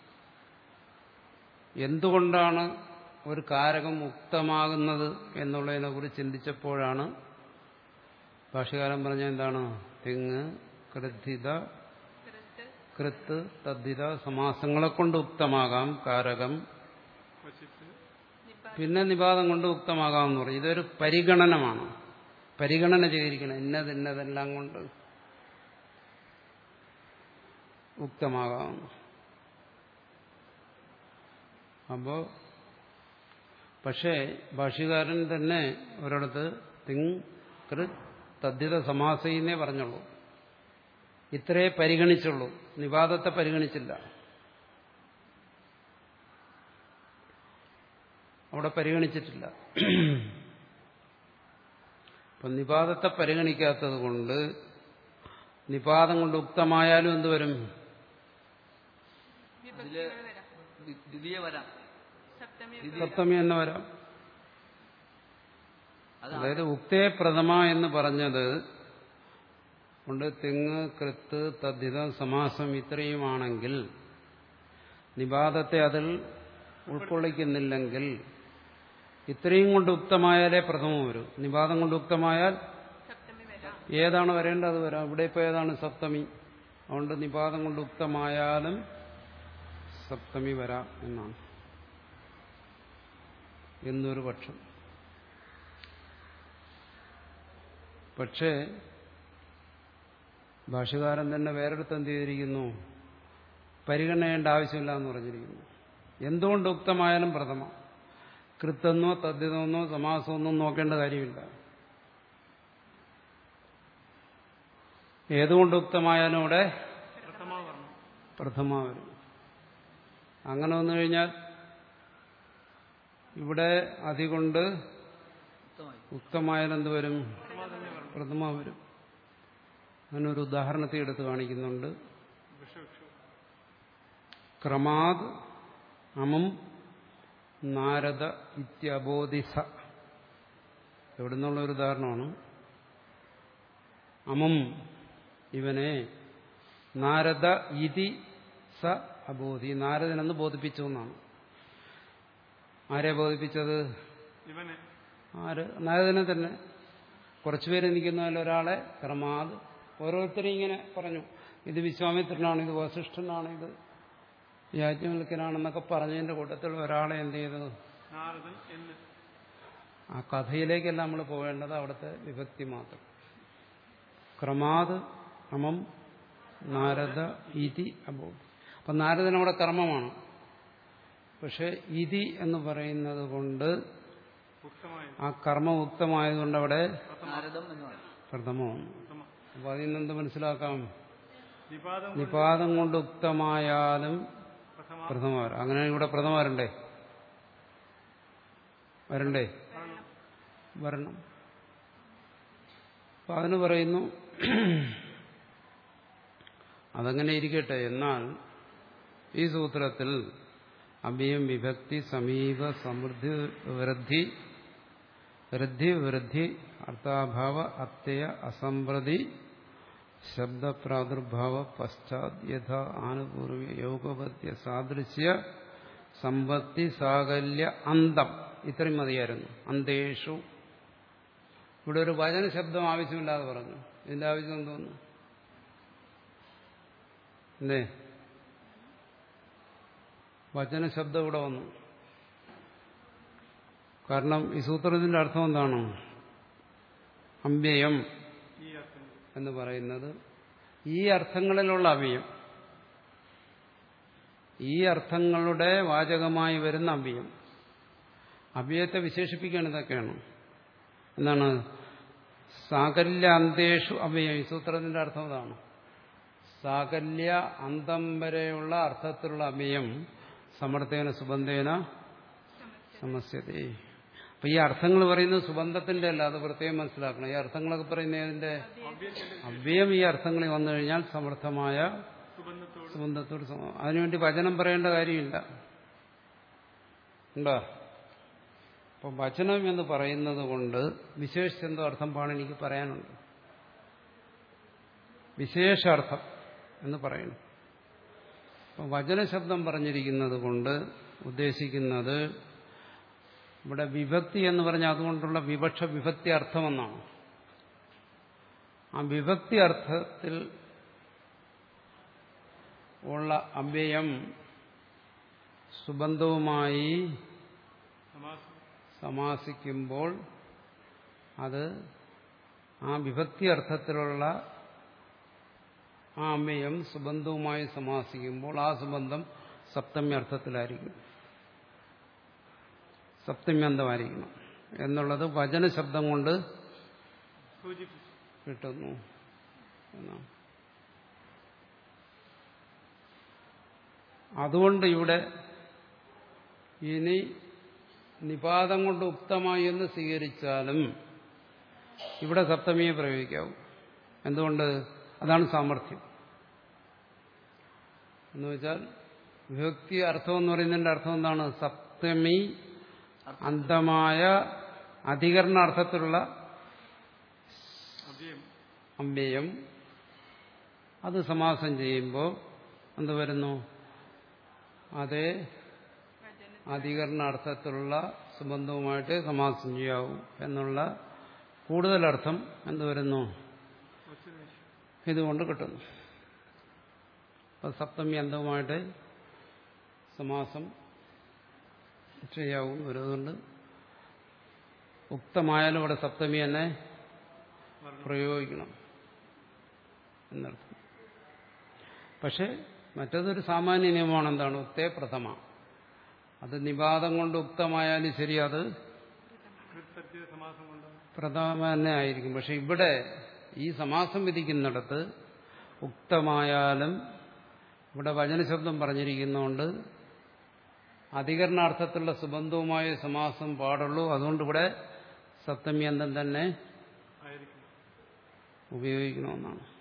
എന്തുകൊണ്ടാണ് ഒരു കാരകം മുക്തമാകുന്നത് എന്നുള്ളതിനെ കുറിച്ച് ചിന്തിച്ചപ്പോഴാണ് ഭാഷകാലം പറഞ്ഞ എന്താണ് തിങ് കൃദ്ധിത കൃത്ത് കൃത്ത് തദ്ധിത സമാസങ്ങളെ കൊണ്ട് ഉക്തമാകാം കാരകം വച്ചിട്ട് നിപ്പ പിന്നെ നിപാതം കൊണ്ട് ഉക്തമാകാമെന്ന് പറയും ഇതൊരു പരിഗണനമാണ് പരിഗണന ചെയ്തിരിക്കണം ഇന്നത് ഇന്നതെല്ലാം കൊണ്ട് ഉക്തമാകാമെന്ന് അപ്പോ പക്ഷേ ഭാഷ്യകാരൻ തന്നെ ഒരിടത്ത് തിങ് കൃ തദ്ധിത സമാസയിന്നേ പറഞ്ഞുള്ളൂ ഇത്രേ പരിഗണിച്ചുള്ളൂ നിവാദത്തെ പരിഗണിച്ചില്ല അവിടെ പരിഗണിച്ചിട്ടില്ല അപ്പൊ നിപാതത്തെ പരിഗണിക്കാത്തത് കൊണ്ട് നിപാതം കൊണ്ട് ഉക്തമായാലും എന്തുവരും അതില് വിഭക്തികൾ വരാം ദി- ദ്വിതീയ വരാം സപ്തമി സപ്തമി എന്ന് വരാം അത് അതായത് ഉക്തേ പ്രഥമ എന്ന് പറഞ്ഞത് കൊണ്ട് തെങ്ങ് കൃത്ത് തദ്ധിതം സമാസം ഇത്രയുമാണെങ്കിൽ നിപാതത്തെ അതിൽ ഉൾക്കൊള്ളിക്കുന്നില്ലെങ്കിൽ ഇത്രയും കൊണ്ട് ഉക്തമായാലേ പ്രഥമം വരൂ നിപാതം കൊണ്ട് ഉക്തമായാൽ സപ്തമി വരാം ഏതാണ് വരേണ്ടത് അത് വരാം ഇവിടെ ഇപ്പോൾ ഏതാണ് സപ്തമി അതുകൊണ്ട് നിപാതം കൊണ്ട് ഉക്തമായാലും സപ്തമി വരാം എന്നാണ് എന്നൊരു പക്ഷം പക്ഷേ ഭാഷകാരൻ തന്നെ വേറെടുത്ത് എന്ത് ചെയ്തിരിക്കുന്നു പരിഗണനയേണ്ട ആവശ്യമില്ല എന്ന് പറഞ്ഞിരിക്കുന്നു എന്തുകൊണ്ട് ഉക്തമായാലും പ്രഥമ കൃത്തെന്നോ തദ്ധിതമെന്നോ സമാസമെന്നോ നോക്കേണ്ട കാര്യമില്ല ഏതുകൊണ്ട് ഉക്തമായാലും അവിടെ പ്രഥമ പറഞ്ഞു പ്രഥമ വരും അങ്ങനെ വന്നു കഴിഞ്ഞാൽ ഇവിടെ അതികൊണ്ട് ഉത്തമമായി ഉക്തമായാലും എന്ത് വരും പ്രഥമ തന്നെ പറഞ്ഞു പ്രഥമ വരും അങ്ങനെ ഒരു ഉദാഹരണത്തെ എടുത്ത് കാണിക്കുന്നുണ്ട് വിഷു ക്രമാത് അമം നാരദ ഇത്യബോധിസ എവിടെ നിന്നുള്ള ഒരു ഉദാഹരണമാണ് അമം ഇവനെ നാരദ ഇതി സ അബോധി നാരദനെന്ന് ബോധിപ്പിച്ചു എന്നാണ് ആരെ ബോധിപ്പിച്ചത് ഇവനെ ആര് നാരദനെ തന്നെ കുറച്ചുപേര് നിൽക്കുന്നതിൽ ഒരാളെ ക്രമാത് ഓരോരുത്തരും ഇങ്ങനെ പറഞ്ഞു ഇത് വിശ്വാമിത്രനാണ് ഇത് വസിഷ്ഠനാണ് ഇത് യാജ്ഞവൽക്കനാണെന്നൊക്കെ പറഞ്ഞതിന്റെ കൂട്ടത്തിൽ ഒരാളെ എന്ത് ചെയ്തു നാരദൻ എന്ന് ആ കഥയിലേക്കല്ല നമ്മൾ പോകേണ്ടത് അവിടുത്തെ വിഭക്തി മാത്രം ക്രമാത് അമം നാരദ ഇതി അബോ അപ്പം നാരദൻ അവിടെ കർമ്മമാണ് പക്ഷെ ഇതി എന്ന് പറയുന്നത് കൊണ്ട് ഉക്തമായി ആ കർമ്മം ഉക്തമായതുകൊണ്ട് അവിടെ നാരദം എന്ന് പറയും പ്രഥമമാണ് ഉത്തമ അപ്പൊ അതിൽ നിന്ന് മനസ്സിലാക്കാം നിപാതം നിപാതം കൊണ്ട് ഉക്തമായാലും പ്രഥമ പ്രഥമ വരാം അങ്ങനെ ഇവിടെ പ്രഥമ വരണ്ടേ വരണ്ടേ വരണം അപ്പൊ അതിന് പറയുന്നു അതങ്ങനെ ഇരിക്കട്ടെ എന്നാൽ ഈ സൂത്രത്തിൽ അഭയം വിഭക്തി സമീപ സമൃദ്ധി വൃദ്ധി വൃദ്ധി വൃദ്ധി അർത്ഥാഭാവ അത്യയ അസംപ്രതി ശബ്ദപ്രാദുർഭാവ പശ്ചാത് യഥ ആനുപൂർവ്വ യോഗപദ്യ സാദൃശ്യ സമ്പത്തി സാകല്യ അന്തം ഇത്രയും മതിയായിരുന്നു അന്തേഷു ഇവിടെ ഒരു വചന ശബ്ദം ആവശ്യമില്ലാതെ പറഞ്ഞു ഇതിന്റെ ആവശ്യം എന്തോന്നു എന്തേ വചന ശബ്ദം ഇവിടെ വന്നു കാരണം ഈ സൂത്രത്തിന്റെ അർത്ഥം എന്താണ് അമ്പ്യയം ഈ അർത്ഥം എന്ന് പറയുന്നത് ഈ അർത്ഥങ്ങളിലുള്ള അവ്യം ഈ അർത്ഥങ്ങളുടെ വാചകമായി വരുന്ന അവ്യം അവ്യയത്തെ വിശേഷിപ്പിക്കാൻ ഇതൊക്കെയാണ് എന്താണ് സാകല്യ അന്തേഷു അവ്യം ഈ സൂത്രത്തിന്റെ അർത്ഥം ഇതാണ് സാകല്യ അന്തം വരെയുള്ള അർത്ഥത്തിലുള്ള അവ്യം സമർത്ഥേന സുബന്ധേന സമസ്യതേ അപ്പൊ ഈ അർത്ഥങ്ങൾ പറയുന്നത് സുബന്ധത്തിന്റെ അല്ല അത് പ്രത്യേകം മനസ്സിലാക്കണം ഈ അർത്ഥങ്ങളൊക്കെ പറയുന്നത് ഏതിന്റെ അവ്യയം ഈ അർത്ഥങ്ങളിൽ വന്നു കഴിഞ്ഞാൽ സമർത്ഥമായ സുബന്ധത്തോട് സുബന്ധത്തോട് സമം അതിനുവേണ്ടി വചനം പറയേണ്ട കാര്യമില്ല ഉണ്ടോ അപ്പൊ വചനം എന്ന് പറയുന്നത് കൊണ്ട് വിശേഷിച്ചെന്തോ അർത്ഥം പാണെനിക്ക് പറയാനുണ്ട് വിശേഷാർത്ഥം എന്ന് പറയുന്നു അപ്പൊ വചനശബ്ദം പറഞ്ഞിരിക്കുന്നത് കൊണ്ട് ഉദ്ദേശിക്കുന്നത് ഇവിടെ വിഭക്തി എന്ന് പറഞ്ഞാൽ അതുകൊണ്ടുള്ള വിവക്ഷ വിഭക്തി അർത്ഥമെന്നാണ് ആ വിഭക്തി അർത്ഥത്തിൽ ഉള്ള അവ്യയം സുബന്ധവുമായി സമാസം സമാസിക്കുമ്പോൾ അത് ആ വിഭക്തി അർത്ഥത്തിലുള്ള ആ അമ്മയം സുബന്ധവുമായി സമാസിക്കുമ്പോൾ ആ സുബന്ധം സപ്തമി അർത്ഥത്തിലായിരിക്കും സപ്തമി അന്തമായിരിക്കണം എന്നുള്ളത് വചനശബ്ദം കൊണ്ട് സൂചിപ്പിച്ചു കിട്ടുന്നു എന്നാണ് അതുകൊണ്ട് ഇവിടെ ഇനി നിപാതം കൊണ്ട് ഉക്തമായി എന്ന് സ്വീകരിച്ചാലും ഇവിടെ സപ്തമിയെ പ്രയോഗിക്കാവൂ എന്തുകൊണ്ട് അതാണ് സാമർഥ്യം എന്ന് വെച്ചാൽ വിഭക്തി അർത്ഥം എന്ന് പറയുന്നതിന്റെ അർത്ഥം എന്താണ് സപ്തമി അന്തമായ അധികരണ അർത്ഥത്തിലുള്ള അവ്യയം അമ്പ്യയം അത് സമാസം ചെയ്യുമ്പോൾ എന്ത് വരുന്നു അതേ അധികരണ അർത്ഥത്തിലുള്ള സുബന്ധവുമായിട്ട് സമാസം ചെയ്യാവൂ എന്നുള്ള കൂടുതൽ അർത്ഥം എന്ത് വരുന്നു വസ്തുനിഷ്ഠം ഇതുകൊണ്ട് കിട്ടുന്നു അപ്പൊ സപ്തമി അന്തവുമായിട്ട് സമാസം ചെയ്യാവും വരുന്നുണ്ട് ഉക്തമായാലും ഇവിടെ സപ്തമി തന്നെ പ്രയോഗിക്കണം എന്നർത്ഥം പക്ഷെ മറ്റതൊരു സാമാന്യ നിയമമാണ് എന്താണ് ഉക്തേ പ്രഥമ അത് നിവാദം കൊണ്ട് ഉക്തമായാലും ശരി അത് കൃത്സത്യ സമാസം കൊണ്ടാണ് പ്രഥമ തന്നെ ആയിരിക്കും പക്ഷെ ഇവിടെ ഈ സമാസം വിധിക്കുന്നിടത്ത് ഉക്തമായാലും ഇവിടെ വചനശബ്ദം പറഞ്ഞിരിക്കുന്നതുകൊണ്ട് അധികരണാർത്ഥത്തിലുള്ള സുബന്ധവുമായ സമാസം പാടുള്ളൂ അതുകൊണ്ട് ഇവിടെ സപ്തമി അന്തം തന്നെ ആയിരിക്കും ഉപയോഗിക്കണമെന്നാണ്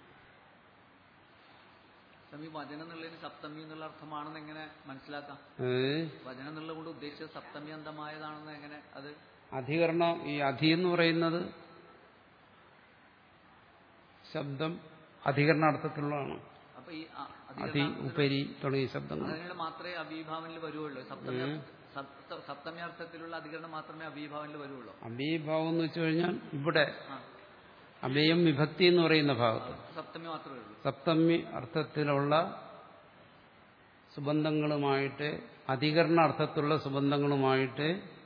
സ്വാമി വചനം എന്നുള്ളതിന് സപ്തമി എന്നുള്ള അർത്ഥമാണെന്ന് എങ്ങനെ മനസ്സിലാക്കാം ഏ? വചനം എന്നുള്ള കൊണ്ട് ഉദ്ദേശിച്ചത് സപ്തമി അന്തമായതാണെന്ന് എങ്ങനെ അത് അധികരണം ഈ അധി എന്ന് പറയുന്നത് ശബ്ദം അധികരണാർത്ഥത്തിലുള്ളതാണ് അപ്പൊ ഈ അ- അധി അധികരണാർത്ഥത്തിൽ- ഉപരി തുടങ്ങിയ ശബ്ദങ്ങൾ അതിനുള്ള മാത്രമേ അബീഭാവനിൽ വരുവുള്ളൂ സപ്തമി സപ്ത- സപ്തമി അർത്ഥത്തിലുള്ള അധികരണം മാത്രമേ അബീഭാവനിൽ വരുവുള്ളൂ അബീഭാവം എന്ന് വെച്ചു കഴിഞ്ഞാൽ ഇവിടെ ആ അബേയം വിഭക്തി എന്ന് പറയുന്ന ഭാഗത്ത് സപ്തമി മാത്രമേ ഉള്ളൂ സപ്തമി അർത്ഥത്തിലുള്ള സുബന്ധങ്ങളുമായിട്ട് അധികരണ അർത്ഥത്തിലുള്ള സുബന്ധങ്ങളുമായിട്ട്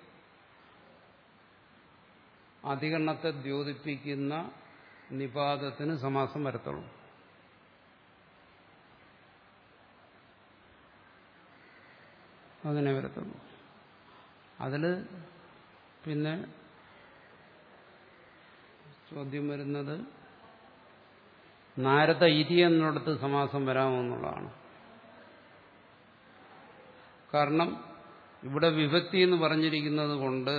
അധികരണത്തെ ദ്യോതിപ്പിക്കുന്ന നിപാതത്തിന് സമാസം വരത്തുള്ളൂ അങ്ങനെ വരത്തുള്ളൂ അതിൽ പിന്നെ ചോദ്യം വരുന്നത് നാരദ ഇതി എന്നിടത്ത് സമാസം വരാമെന്നുള്ളതാണ് കാരണം ഇവിടെ വിഭക്തി എന്ന് പറഞ്ഞിരിക്കുന്നത് കൊണ്ട്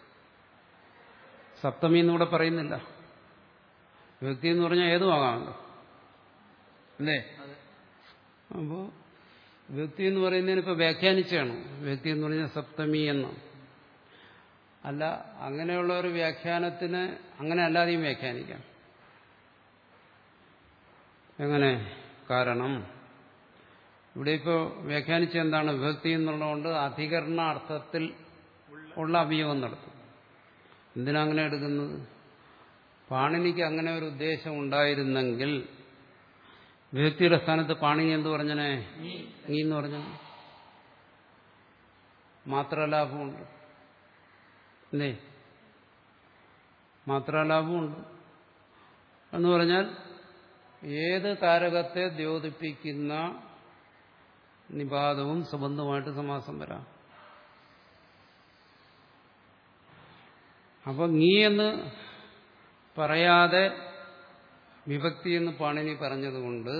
സപ്തമി എന്നിവിടെ പറയുന്നില്ല വിഭക്തി എന്ന് പറഞ്ഞാൽ ഏതും ആകാമല്ലോ അല്ലേ അതെ അപ്പോൾ വ്യക്തി എന്ന് പറയുന്നതിന് ഇപ്പൊ വ്യാഖ്യാനിച്ചാണ് വ്യക്തി എന്ന് പറഞ്ഞാൽ സപ്തമി എന്ന് അല്ല അങ്ങനെയുള്ള ഒരു വ്യാഖ്യാനത്തിന് അങ്ങനെ അല്ലാതെയും വ്യാഖ്യാനിക്കാം എങ്ങനെ കാരണം ഇവിടെ ഇപ്പോൾ വ്യാഖ്യാനിച്ച എന്താണ് വിഭക്തി എന്നുള്ളതുകൊണ്ട് അധികരണ അർത്ഥത്തിൽ ഉള്ള അഭിയോഗം നടത്തും എന്തിനാ അങ്ങനെ എടുക്കുന്നത് പാണിനിക്ക് അങ്ങനെ ഒരു ഉദ്ദേശം ഉണ്ടായിരുന്നെങ്കിൽ വിഭക്തിയുടെ സ്ഥാനത്ത് പാണിനി എന്ത് പറഞ്ഞനെ നീ എന്ന് പറഞ്ഞ മാത്രലാഭമുണ്ട് അല്ലേ മാത്രലാഭമുണ്ട് എന്ന് പറഞ്ഞാൽ ഏത് കാരകത്തെ ദ്യോതിപ്പിക്കുന്ന നിപാതവും സുബന്ധമായിട്ട് സമാസം വരാം അപ്പൊ നീ എന്ന് പറയാതെ വിഭക്തി എന്ന് പാണിനി പറഞ്ഞതുകൊണ്ട്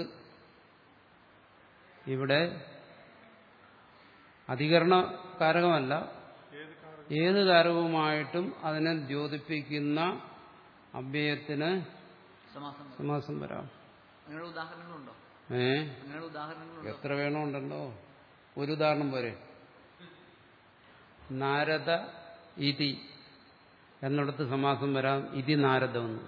ഇവിടെ അധികരണ കാരകമല്ല ഏത് കാരണവും ഏത് കാരകവുമായിട്ടും അതിനെ ദ്യോതിപ്പിക്കുന്ന അവ്യയത്തിന് സമാസം സമാസം വരാം അങ്ങനെയുള്ള ഉദാഹരണങ്ങളുണ്ടോ ഏ അങ്ങനെയുള്ള ഉദാഹരണങ്ങളുണ്ടോ എത്ര വേണമുണ്ടല്ലോ ഒരു ഉദാഹരണം പോരെ നാരദ ഇതി എന്നിടത്ത് സമാസം വരാം ഇതി നാരദമെന്ന്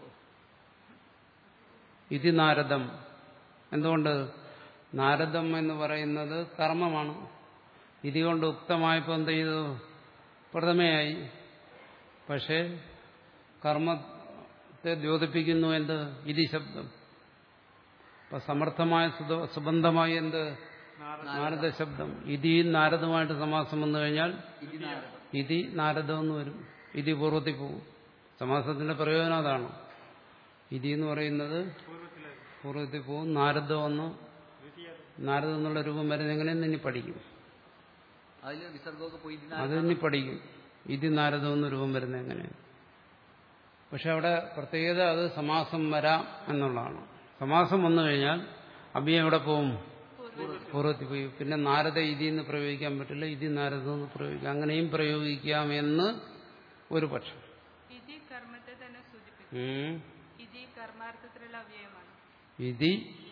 ഇതി നാരദം എന്തുകൊണ്ട് നാരദം എന്ന് പറയുന്നത് കർമ്മമാണ് ഇതി കൊണ്ട് ഉക്തമായപ്പോൾ എന്ത് ചെയ്തു പ്രഥമയായി പക്ഷേ കർമ്മത്തെ ദ്യോതിപ്പിക്കുന്നു എന്ത് ഇതി ശബ്ദം അപ്പൊ സമർത്ഥമായ സുത- സുബന്ധമായ എന്ത് നാരദ ശബ്ദം ഇതി നാരദമായിട്ട് സമാസം വന്നു കഴിഞ്ഞാൽ ഇതി നാരദം ഇതി നാരദം എന്ന് വരും ഇതി പൂർവ്വത്തിൽ പോകും സമാസത്തിന്റെ പ്രയോജനം അതാണ് ഇതി എന്ന് പറയുന്നത് പൂർവ്വത്തിൽ പോകും നാരദം ഒന്ന് നാരദം എന്നുള്ള രൂപം വരുന്നത് എങ്ങനെയെന്ന് ഇനി പഠിക്കും അതിൽ വിസർഗമൊക്കെ പോയി ഇതി അത് നാരദം ഇനി പഠിക്കും ഇതി നാരദം എന്ന രൂപം വരുന്നത് എങ്ങനെയാണ് പക്ഷെ അവിടെ പ്രത്യേകത അത് സമാസം വരാം എന്നുള്ളതാണ് സമാസം വന്നു കഴിഞ്ഞാൽ അഭിയം എവിടെ പോവും പൂർവ്വത്തിൽ പോയി പിന്നെ നാരദ ഇതി എന്ന് പ്രയോഗിക്കാൻ പറ്റില്ല ഇതി നാരദം എന്ന് പ്രയോഗിക്കാം അങ്ങനെയും പ്രയോഗിക്കാമെന്ന് ഒരു പക്ഷം ഇതി കർമ്മത്തെ തന്നെ സൂചിപ്പിക്കും ഉം. ഇതി കർമാർത്ഥത്തിലുള്ള അവയവമാണ് ഇതി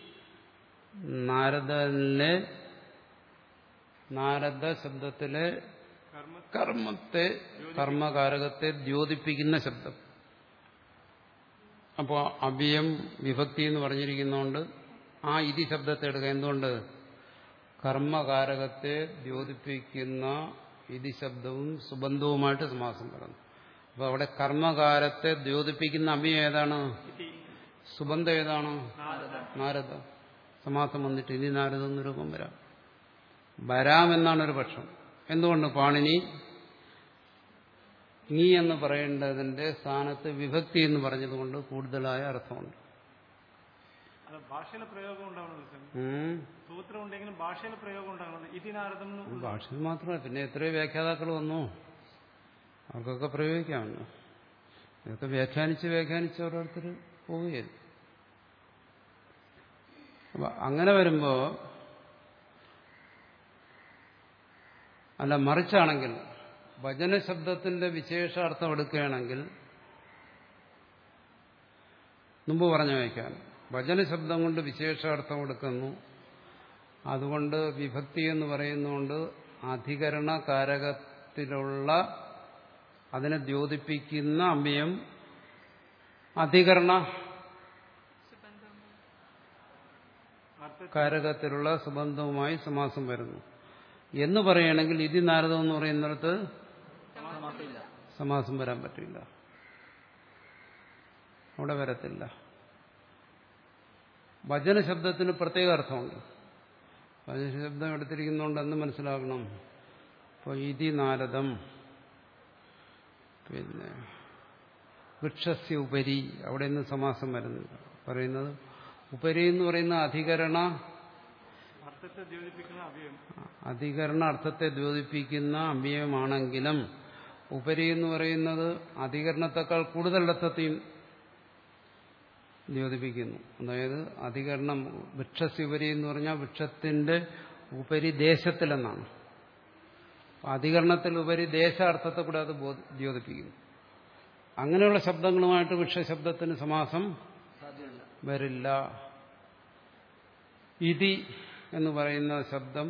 നാരദനിലെ നാരദ ശബ്ദത്തിലെ കർമ്മത്തെ കർമ്മകാരകത്തെ ദ്യോതിപ്പിക്കുന്ന ശബ്ദം അപ്പോൾ അഭിയം വിഭക്തി എന്ന് പറഞ്ഞിരിക്കുന്നതുകൊണ്ട് ആ ഇതി ശബ്ദത്തെ എടുക്കുക എന്തുകൊണ്ട് കർമ്മകാരകത്തെ ദ്യോതിപ്പിക്കുന്ന ഇതി ശബ്ദവും സുബന്ധവുമായിട്ട് സമാസം പറഞ്ഞു അപ്പോൾ അവിടെ കർമ്മകാരത്തെ ദ്യോതിപ്പിക്കുന്ന അഭിയം ഏതാണ് സുബന്ധം ഏതാണ് നാരദ സമാസം വന്നിട്ട് ഇനി നാരദ എന്ന് രൂപം വരാം വരാമെന്നാണ് ഒരു പക്ഷം എന്തുകൊണ്ട് പാണിനി നീ എന്ന് പറയേണ്ടതിന്റെ സ്ഥാനത്ത് വിഭക്തി എന്ന് പറഞ്ഞതുകൊണ്ട് കൂടുതലായ അർത്ഥമുണ്ട് അത് ഭാഷയിലെ പ്രയോഗം ഉണ്ടാവണത് സ്വാമി ഉം. സൂത്രം ഉണ്ടെങ്കിലും ഭാഷയിലെ പ്രയോഗം ഉണ്ടാകണത് ഇതിനാരദം എന്ന് ഭാഷയിൽ മാത്രമല്ല പിന്നെ എത്രയോ വ്യാഖ്യാതാക്കൾ വന്നു അവർക്കൊക്കെ പ്രയോഗിക്കാമല്ലോ ഇതൊക്കെ വ്യാഖ്യാനിച്ച് വ്യാഖ്യാനിച്ച് ഓരോരുത്തർ പോവുകയായിരുന്നു അപ്പൊ അങ്ങനെ വരുമ്പോ അല്ല മറിച്ചാണെങ്കിൽ ഭജന ശബ്ദത്തിന്റെ വിശേഷാർത്ഥം എടുക്കുകയാണെങ്കിൽ മുമ്പ് പറഞ്ഞ വയ്ക്കാൻ ഭജന ശബ്ദം കൊണ്ട് വിശേഷാർത്ഥം എടുക്കുന്നു അതുകൊണ്ട് വിഭക്തി എന്ന് പറയുന്നതുകൊണ്ട് അധികരണ കാരകത്തിലുള്ള അതിനെ ദ്യോതിപ്പിക്കുന്ന അമ്പിയം അധികരണ സുബന്ധവും അർത്ഥ കാരകത്തിലുള്ള സുബന്ധവുമായി സമാസം വരുന്നു എന്ന് പറയുകയാണെങ്കിൽ ഇതി നാരദം എന്ന് പറയുന്നിടത്ത് സമാസമില്ല സമാസം വരാൻ പറ്റില്ല അവിടെ വരത്തില്ല ഭജന ശബ്ദത്തിന് പ്രത്യേക അർത്ഥമുണ്ട് ഭജന ശബ്ദം എടുത്തിരിക്കുന്നതുകൊണ്ട് എന്ന് മനസ്സിലാക്കണം അപ്പോൾ ഇതി നാരദം പിന്നെ വൃക്ഷസ്യ ഉപരി അവിടെ നിന്ന് സമാസം വരുന്നത് പറയുന്നത് ഉപരി എന്ന് പറയുന്ന അധികരണ അർത്ഥത്തെ ദ്യോതിപ്പിക്കുന്ന അവയം അധികരണ അർത്ഥത്തെ ദ്യോതിപ്പിക്കുന്ന അവയവമാണെങ്കിലും ഉപരി എന്ന് പറയുന്നത് അധികരണത്തെക്കാൾ കൂടുതൽ അർത്ഥത്തെയും ദ്യോതിപ്പിക്കുന്നു അതായത് അധികരണം വൃക്ഷസ്യുപരി എന്ന് പറഞ്ഞാൽ വൃക്ഷത്തിന്റെ ഉപരി ദേശത്തിലെന്നാണ് അധികരണത്തിൽ ഉപരി ദേശാർത്ഥത്തെ കൂടെ അത് ബോധ- ദ്യോതിപ്പിക്കുന്നു അങ്ങനെയുള്ള ശബ്ദങ്ങളുമായിട്ട് വൃക്ഷശബ്ദത്തിന് സമാസം സാധ്യമല്ല വരില്ല ഇതി എന്ന് പറയുന്ന ശബ്ദം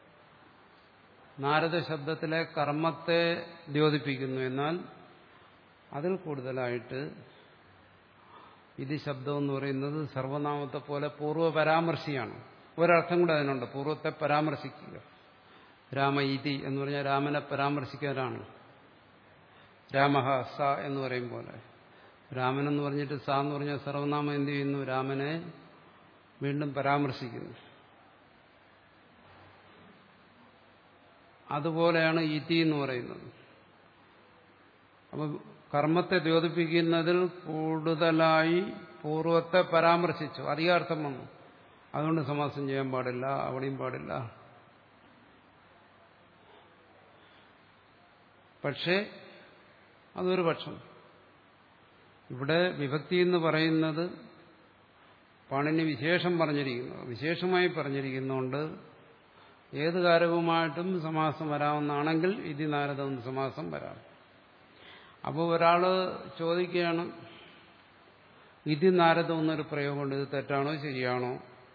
നാരദ ശബ്ദത്തിലെ കർമ്മത്തെ ദ്യോതിപ്പിക്കുന്നു എന്നാൽ അതിൽ കൂടുതലായിട്ട് ഇതി ശബ്ദം എന്ന് പറയുന്നത് സർവനാമത്തെ പോലെ പൂർവ്വ പരാമർശിയാണ് ഒരർത്ഥം കൂടെ അതിനുണ്ട് പൂർവ്വത്തെ പരാമർശിക്കുക രാമ ഇതി എന്ന് പറഞ്ഞാൽ രാമനെ പരാമർശിക്കാനാണ് രാമഹ സ എന്ന് പറയും പോലെ രാമൻ എന്ന് പറഞ്ഞിട്ട് സ എന്ന് പറഞ്ഞാൽ സർവനാമം എന്ത് ചെയ്യുന്നു രാമനെ വീണ്ടും പരാമർശിക്കുന്നു അതുപോലെയാണ് ഇതി എന്ന് പറയുന്നത് അപ്പം കർമ്മത്തെ ദ്യോതിപ്പിക്കുന്നതിൽ കൂടുതലായി പൂർവത്തെ പരാമർശിച്ചു അധികാർത്ഥം വന്നു അതുകൊണ്ട് സമാസം ചെയ്യാൻ പാടില്ല അവിടെയും പാടില്ല പക്ഷേ അതൊരു പക്ഷം ഇവിടെ വിഭക്തി എന്ന് പറയുന്നത് പാണിനി വിശേഷം പറഞ്ഞിരിക്കുന്നു വിശേഷമായി പറഞ്ഞിരിക്കുന്നതുകൊണ്ട് ഏത് കാരകവുമായിട്ടും സമാസം വരാവുന്നതാണെങ്കിൽ ഇതി നാരദം സമാസം വരാം അപ്പോൾ ഒരാൾ ചോദിക്കുകയാണ് ഇതി നാരദം എന്നൊരു പ്രയോഗമുണ്ട് ഇത് തെറ്റാണോ ശരിയാണോ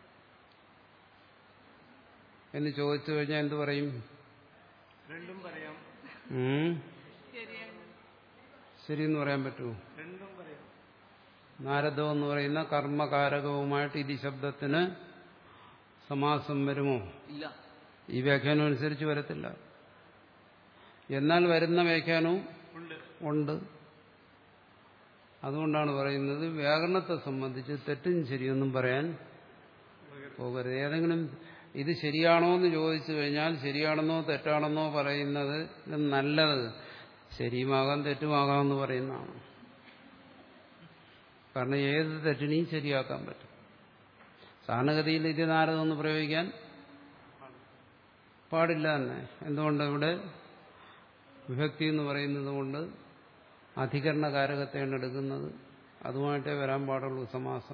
എന്ന് ചോദിച്ചു കഴിഞ്ഞാൽ എന്ത് പറയും രണ്ടും പറയാം ഉം, ശരിയാണ് ശരിയെന്ന് പറയാൻ പറ്റുമോ രണ്ടും പറയാം നാരദം എന്ന് പറയുന്ന കർമ്മകാരകവുമായിട്ട് ഇതി ശബ്ദത്തിന് സമാസം വരുമോ ഇല്ല ഈ വ്യാഖ്യാനം അനുസരിച്ച് വരത്തില്ല എന്നാൽ വരുന്ന വ്യാഖ്യാനവും ഉണ്ട് ഉണ്ട് അതുകൊണ്ടാണ് പറയുന്നത് വ്യാകരണത്തെ സംബന്ധിച്ച് തെറ്റും ശരിയൊന്നും പറയാൻ പോകരുത് ഏതെങ്കിലും ഇത് ശരിയാണോ എന്ന് ചോദിച്ചു കഴിഞ്ഞാൽ ശരിയാണെന്നോ തെറ്റാണെന്നോ പറയുന്നത് നല്ലത് ശരിയുമാകാം തെറ്റുമാകാം എന്ന് പറയുന്നതാണ് കാരണം ഏത് തെറ്റിനെയും ശരിയാക്കാൻ പറ്റും സാധാരണഗതിയിൽ ഇത് നാരദമെന്ന് പ്രയോഗിക്കാൻ പാടില്ല തന്നെ എന്തുകൊണ്ട് ഇവിടെ വിഭക്തി എന്ന് പറയുന്നത് കൊണ്ട് അധികരണ കാരകത്തെയാണ് എടുക്കുന്നത് അതുമായിട്ടേ വരാൻ പാടുള്ളൂ സമാസം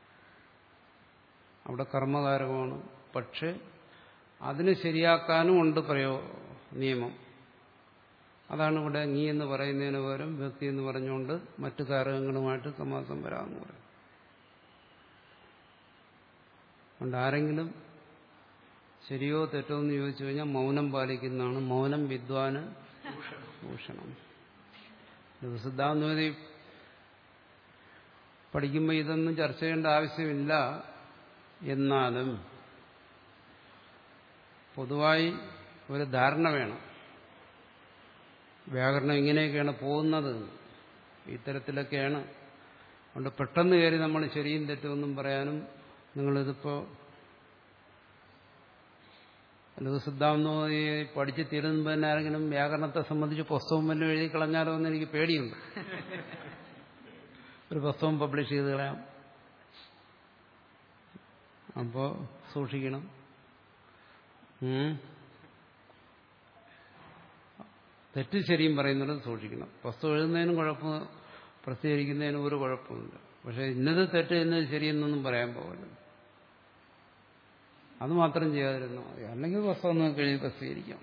അവിടെ കർമ്മകാരകമാണ് പക്ഷെ അതിന് ശരിയാക്കാനും ഉണ്ട് പ്രയോ നിയമം അതാണ് ഇവിടെ നീ എന്ന് പറയുന്നതിന് പകരം വ്യക്തി എന്ന് പറഞ്ഞുകൊണ്ട് മറ്റു കാരകങ്ങളുമായിട്ട് സമാസം വരാമെന്ന് പറയും അതുകൊണ്ട് ആരെങ്കിലും ശരിയോ തെറ്റോ എന്ന് ചോദിച്ചു കഴിഞ്ഞാൽ മൗനം പാലിക്കുന്നതാണ് മൗനം വിദ്വാന് ഭൂഷണം സിദ്ധാന്തമതി പഠിക്കുമ്പോൾ ഇതൊന്നും ചർച്ച ചെയ്യേണ്ട ആവശ്യമില്ല എന്നാലും പൊതുവായി ഒരു ധാരണ വേണം വ്യാകരണം ഇങ്ങനെയൊക്കെയാണ് പോകുന്നത് ഇത്തരത്തിലൊക്കെയാണ് അതുകൊണ്ട് പെട്ടെന്ന് കയറി നമ്മൾ ശരിയും തെറ്റുമെന്നും പറയാനും നിങ്ങളിതിപ്പോൾ ലഘുസിദ്ധാന്തമായി പഠിച്ച് തീരുമ്പോൾ തന്നെ ആരെങ്കിലും വ്യാകരണത്തെ സംബന്ധിച്ച് പുസ്തകം വല്ലതും എഴുതി കളഞ്ഞാലോ എന്ന് എനിക്ക് പേടിയുണ്ട് ഒരു പുസ്തകം പബ്ലിഷ് ചെയ്ത് കളയാം അപ്പോൾ സൂക്ഷിക്കണം ഉം. തെറ്റ് ശരിയും പറയുന്നത് സൂക്ഷിക്കണം പുസ്തകം എഴുതുന്നതിനും കുഴപ്പം പ്രസിദ്ധീകരിക്കുന്നതിനും ഒരു കുഴപ്പമില്ല പക്ഷെ ഇന്നത് തെറ്റ് ഇന്നത് ശരിയെന്നൊന്നും പറയാൻ പോകില്ല അത് മാത്രം ചെയ്യാതിരുന്നു മതി അല്ലെങ്കിൽ പുസ്തകം നിങ്ങൾക്ക് എഴുതി പ്രസിദ്ധീകരിക്കാം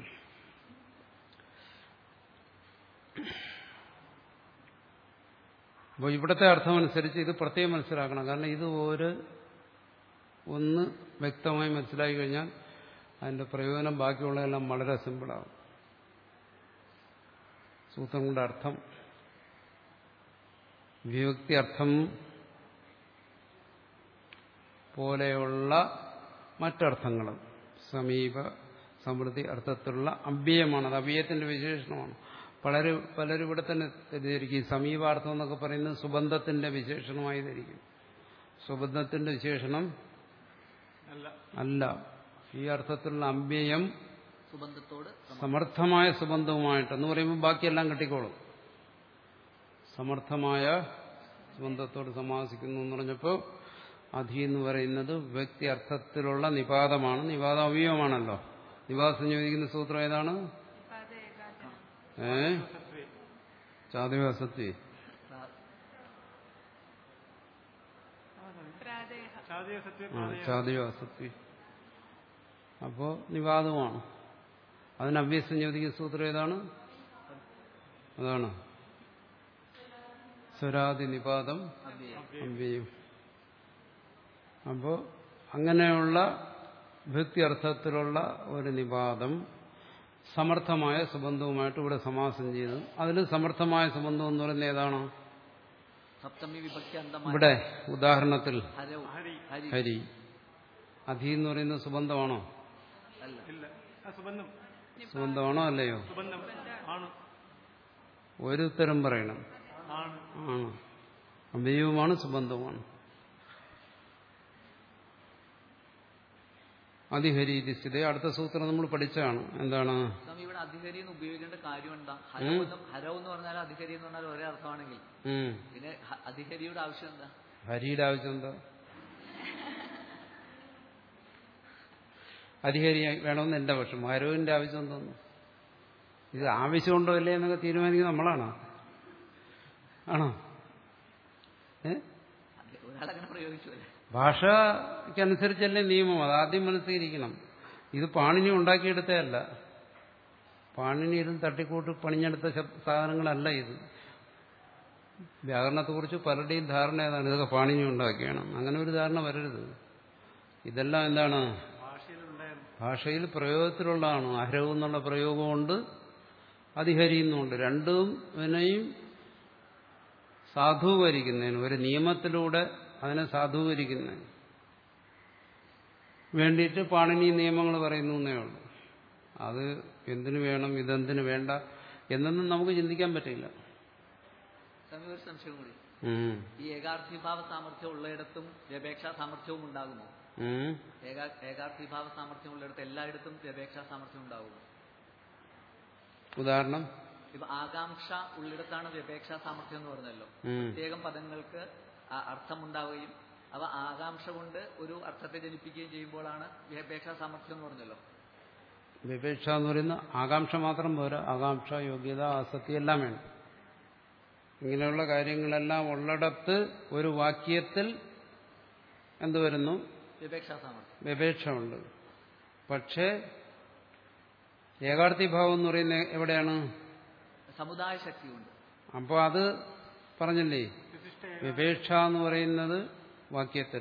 അപ്പോൾ ഇവിടുത്തെ അർത്ഥമനുസരിച്ച് ഇത് പ്രത്യേകം മനസ്സിലാക്കണം കാരണം ഇത് ഒരു ഒന്ന് വ്യക്തമായി മനസ്സിലാക്കി കഴിഞ്ഞാൽ അതിന്റെ പ്രയോജനം ബാക്കിയുള്ളതെല്ലാം വളരെ സിമ്പിളാവും സൂത്രങ്ങളുടെ അർത്ഥം വിഭക്തി അർത്ഥം പോലെയുള്ള മറ്റർത്ഥങ്ങളും സമീപ സമൃദ്ധി അർത്ഥത്തിലുള്ള അവ്യയമാണ് അത് അവ്യയത്തിന്റെ വിശേഷണമാണ് പലരും പലരും ഇവിടെ തന്നെ തെറ്റിദ്ധരിക്കും ഈ സമീപാർത്ഥം എന്നൊക്കെ പറയുന്നത് സുബന്ധത്തിന്റെ വിശേഷണമായി ധരിക്കും സുബന്ധത്തിന്റെ വിശേഷണം അല്ല അല്ല ഈ അർത്ഥത്തിലുള്ള അവ്യയം സുബന്ധത്തോട് സമ- സമർത്ഥമായ സുബന്ധവുമായിട്ട് എന്ന് പറയുമ്പോൾ ബാക്കിയെല്ലാം കിട്ടിക്കോളും സമർത്ഥമായ സുബന്ധത്തോട് സമാസിക്കുന്നു എന്ന് പറഞ്ഞപ്പോൾ അധി എന്ന് പറയുന്നത് വ്യക്തി അർത്ഥത്തിലുള്ള നിപാതമാണ് നിപാത അവയവമാണല്ലോ നിപാത സംയോജിക്കുന്ന സൂത്രം ഏതാണ് പാത ഏകാദം ഏ സത്വേ ചാതിവസത്വി പ്രാ- പ്രാതേഹ ചാതയ സത്വേ ആ പ്രാതയ ചാതിവസത്വി അപ്പോ നിപാതമാണ് അതിന് അവ്യസംയോജിക്കുന്ന സൂത്രം ഏതാണ് അതാണ് സ്വരാതി നിപാതം അവ്യയം. അവ്യയം അപ്പോൾ അങ്ങനെയുള്ള ഭക്തി അർത്ഥത്തിലുള്ള ഒരു നിപാതം സമർത്ഥമായ സുബന്ധവുമായിട്ട് ഇവിടെ സമാസം ചെയ്തു അതിൽ സമർത്ഥമായ സുബന്ധം എന്ന് പറയുന്നത് ഏതാണോ സപ്തമി വിഭക്തി അന്തമായ ഇവിടെ ഉദാഹരണത്തിൽ ഹരവ് ഹരി ഹരി ഹരി അധി എന്ന് പറയുന്നത് സുബന്ധമാണോ അല്ല ഇല്ല ആ സുബന്ധം സുബന്ധമാണോ അല്ലയോ സുബന്ധം ആണ് ഒരു ഉത്തരം പറയണം ആണ് ആണ് അവയവുമാണ് സുബന്ധവുമാണ് അതിഹരീതി സ്ഥിതി അടുത്ത സൂത്രം നമ്മൾ പഠിച്ചതാണ് എന്താണ് സ്വാമി ഇവിടെ അധികരി എന്ന് ഉപയോഗിക്കേണ്ട കാര്യം എന്താ ഹരവ് എന്ന് ഹരവ് എന്ന് പറഞ്ഞാൽ അധികരി എന്ന് പറഞ്ഞാൽ ഒരേ അർത്ഥമാണെങ്കിൽ ഉം. പിന്നെ ഹ- അധികരിയുടെ ആവശ്യം എന്താ ഹരിയുടെ ആവശ്യം എന്താ അധികാരി വേണമെന്ന് എന്റെ പക്ഷം ഹരുവിന്റെ ആവശ്യം എന്തോന്നു ഇത് ആവശ്യമുണ്ടോ ഇല്ലേ എന്നൊക്കെ തീരുമാനിക്കുന്നത് നമ്മളാണോ ആണോ ഏ അത് ഒരാളങ്ങനെ പ്രയോഗിച്ചു അല്ലേ ഭാഷയ്ക്കനുസരിച്ചല്ലേ നിയമം അത് ആദ്യം മനസ്സിലിരിക്കണം ഇത് പാണിനി ഉണ്ടാക്കിയെടുത്തതല്ല പാണിനി ഇരുന്ന് തട്ടിക്കൂട്ട് പണിഞ്ഞെടുത്ത ശബ്- സാധനങ്ങളല്ല ഇത് വ്യാകരണത്തെക്കുറിച്ച് പലരുടെയും ധാരണ ഏതാണ് ഇതൊക്കെ പാണിനി ഉണ്ടാക്കിയാണ് അങ്ങനെ ഒരു ധാരണ വരരുത് ഇതെല്ലാം എന്താണ് ഭാഷയിലുണ്ടായിരുന്നു ഭാഷയിൽ പ്രയോഗത്തിലുള്ളതാണ് അഹരവ് എന്നുള്ള പ്രയോഗമുണ്ട് അധിഹരിയുന്നുണ്ട് രണ്ടും ഇതിനെയും സാധൂകരിക്കുന്നതിന് ഒരു നിയമത്തിലൂടെ അതിനെ സാധൂകരിക്കുന്നതിന് വേണ്ടിയിട്ട് പാണിനി നിയമങ്ങൾ പറയുന്നു എന്നേ ഉള്ളൂ അത് എന്തിനു വേണം ഇതെന്തിനു വേണ്ട എന്നൊന്നും നമുക്ക് ചിന്തിക്കാൻ പറ്റില്ല സ്വാമി ഒരു സംശയം കൂടി ഉം. ഈ ഏകാർത്ഥീഭാവ സാമർഥ്യം ഉള്ളയിടത്തും വ്യപേക്ഷാ സാമർഥ്യവും ഉണ്ടാകുമോ ഉം. ഏകാ ഏകാർത്ഥീഭാവ സാമർഥ്യം ഉള്ളിടത്ത് എല്ലായിടത്തും വ്യപേക്ഷാ സാമർഥ്യം ഉണ്ടാകുമോ ഉദാഹരണം ഇപ്പൊ ആകാംക്ഷ ഉള്ളിടത്താണ് വ്യപേക്ഷാ സാമർഥ്യം എന്ന് പറഞ്ഞല്ലോ ഉം. പ്രത്യേകം പദങ്ങൾക്ക് ആ അർത്ഥമുണ്ടാവുകയും അവ ആകാംക്ഷ കൊണ്ട് ഒരു അർത്ഥത്തെ ജനിപ്പിക്കുകയും ചെയ്യുമ്പോഴാണ് വ്യപേക്ഷാ സാമർഥ്യം എന്ന് പറഞ്ഞല്ലോ വിപേക്ഷ എന്ന് പറയുന്ന ആകാംക്ഷ മാത്രം പോരാ ആകാംക്ഷ യോഗ്യത ആസക്തി എല്ലാം വേണം ഇങ്ങനെയുള്ള കാര്യങ്ങളെല്ലാം ഉള്ളിടത്ത് ഒരു വാക്യത്തിൽ എന്ത് വരുന്നു വ്യപേക്ഷാ സാമർഥ്യം വിപേക്ഷ ഉണ്ട് പക്ഷേ ഏകാർത്ഥിഭാവം എന്ന് പറയുന്നത് എവിടെയാണ് സമുദായ ശക്തിയുണ്ട് അപ്പോൾ അത് പറഞ്ഞില്ലേ വിശിഷ്ട വിപേക്ഷ എന്ന് പറയുന്നത് വാക്യത്തിൽ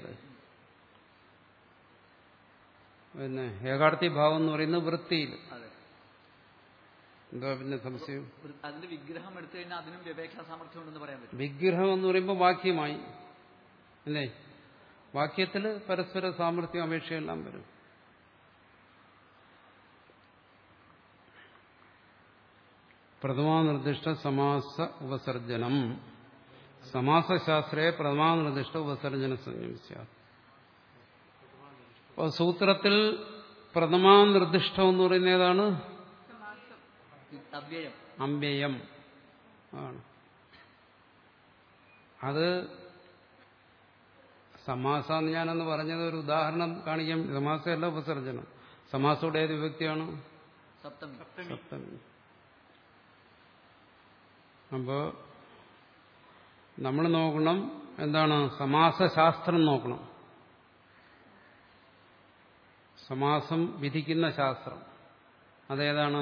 പിന്നെ ഏകാർത്ഥിഭാവം എന്ന് പറയുന്നത് വൃത്തിയിൽ അതെ എന്താ പിന്നെ സംശയം ഒരു- അതിന്റെ വിഗ്രഹം എടുത്തു കഴിഞ്ഞാൽ അതിനും വ്യപേക്ഷാ സാമർഥ്യം ഉണ്ടെന്ന് പറയാൻ പറ്റും വിഗ്രഹം എന്ന് പറയുമ്പോൾ വാക്യമായി അല്ലേ വാക്യത്തിൽ പരസ്പര സാമർഥ്യം അപേക്ഷയെല്ലാം വരും പ്രഥമാനിർദ്ദിഷ്ട സമാസ ഉപസർജനം സമാസശാസ്ത്രയെ പ്രഥമാനിർദ്ദിഷ്ട ഉപസർജന സംയമിച്ച അപ്പോൾ സൂത്രത്തിൽ പ്രഥമാനിർദ്ദിഷ്ടം എന്ന് പറയുന്ന ഏതാണ് അവ്യയം അമ്പേയം ആണ് അത് സമാസ എന്ന് ഞാനന്ന് പറഞ്ഞത് ഒരു ഉദാഹരണം കാണിക്കാം സമാസമല്ല ഉപസർജനം സമാസയുടെ ഏത് വിഭക്തിയാണ് സപ്തമി സപ്തമി അപ്പോ നമ്മൾ നോക്കണം എന്താണ് സമാസശാസ്ത്രം നോക്കണം സമാസം വിധിക്കുന്ന ശാസ്ത്രം അതേതാണ്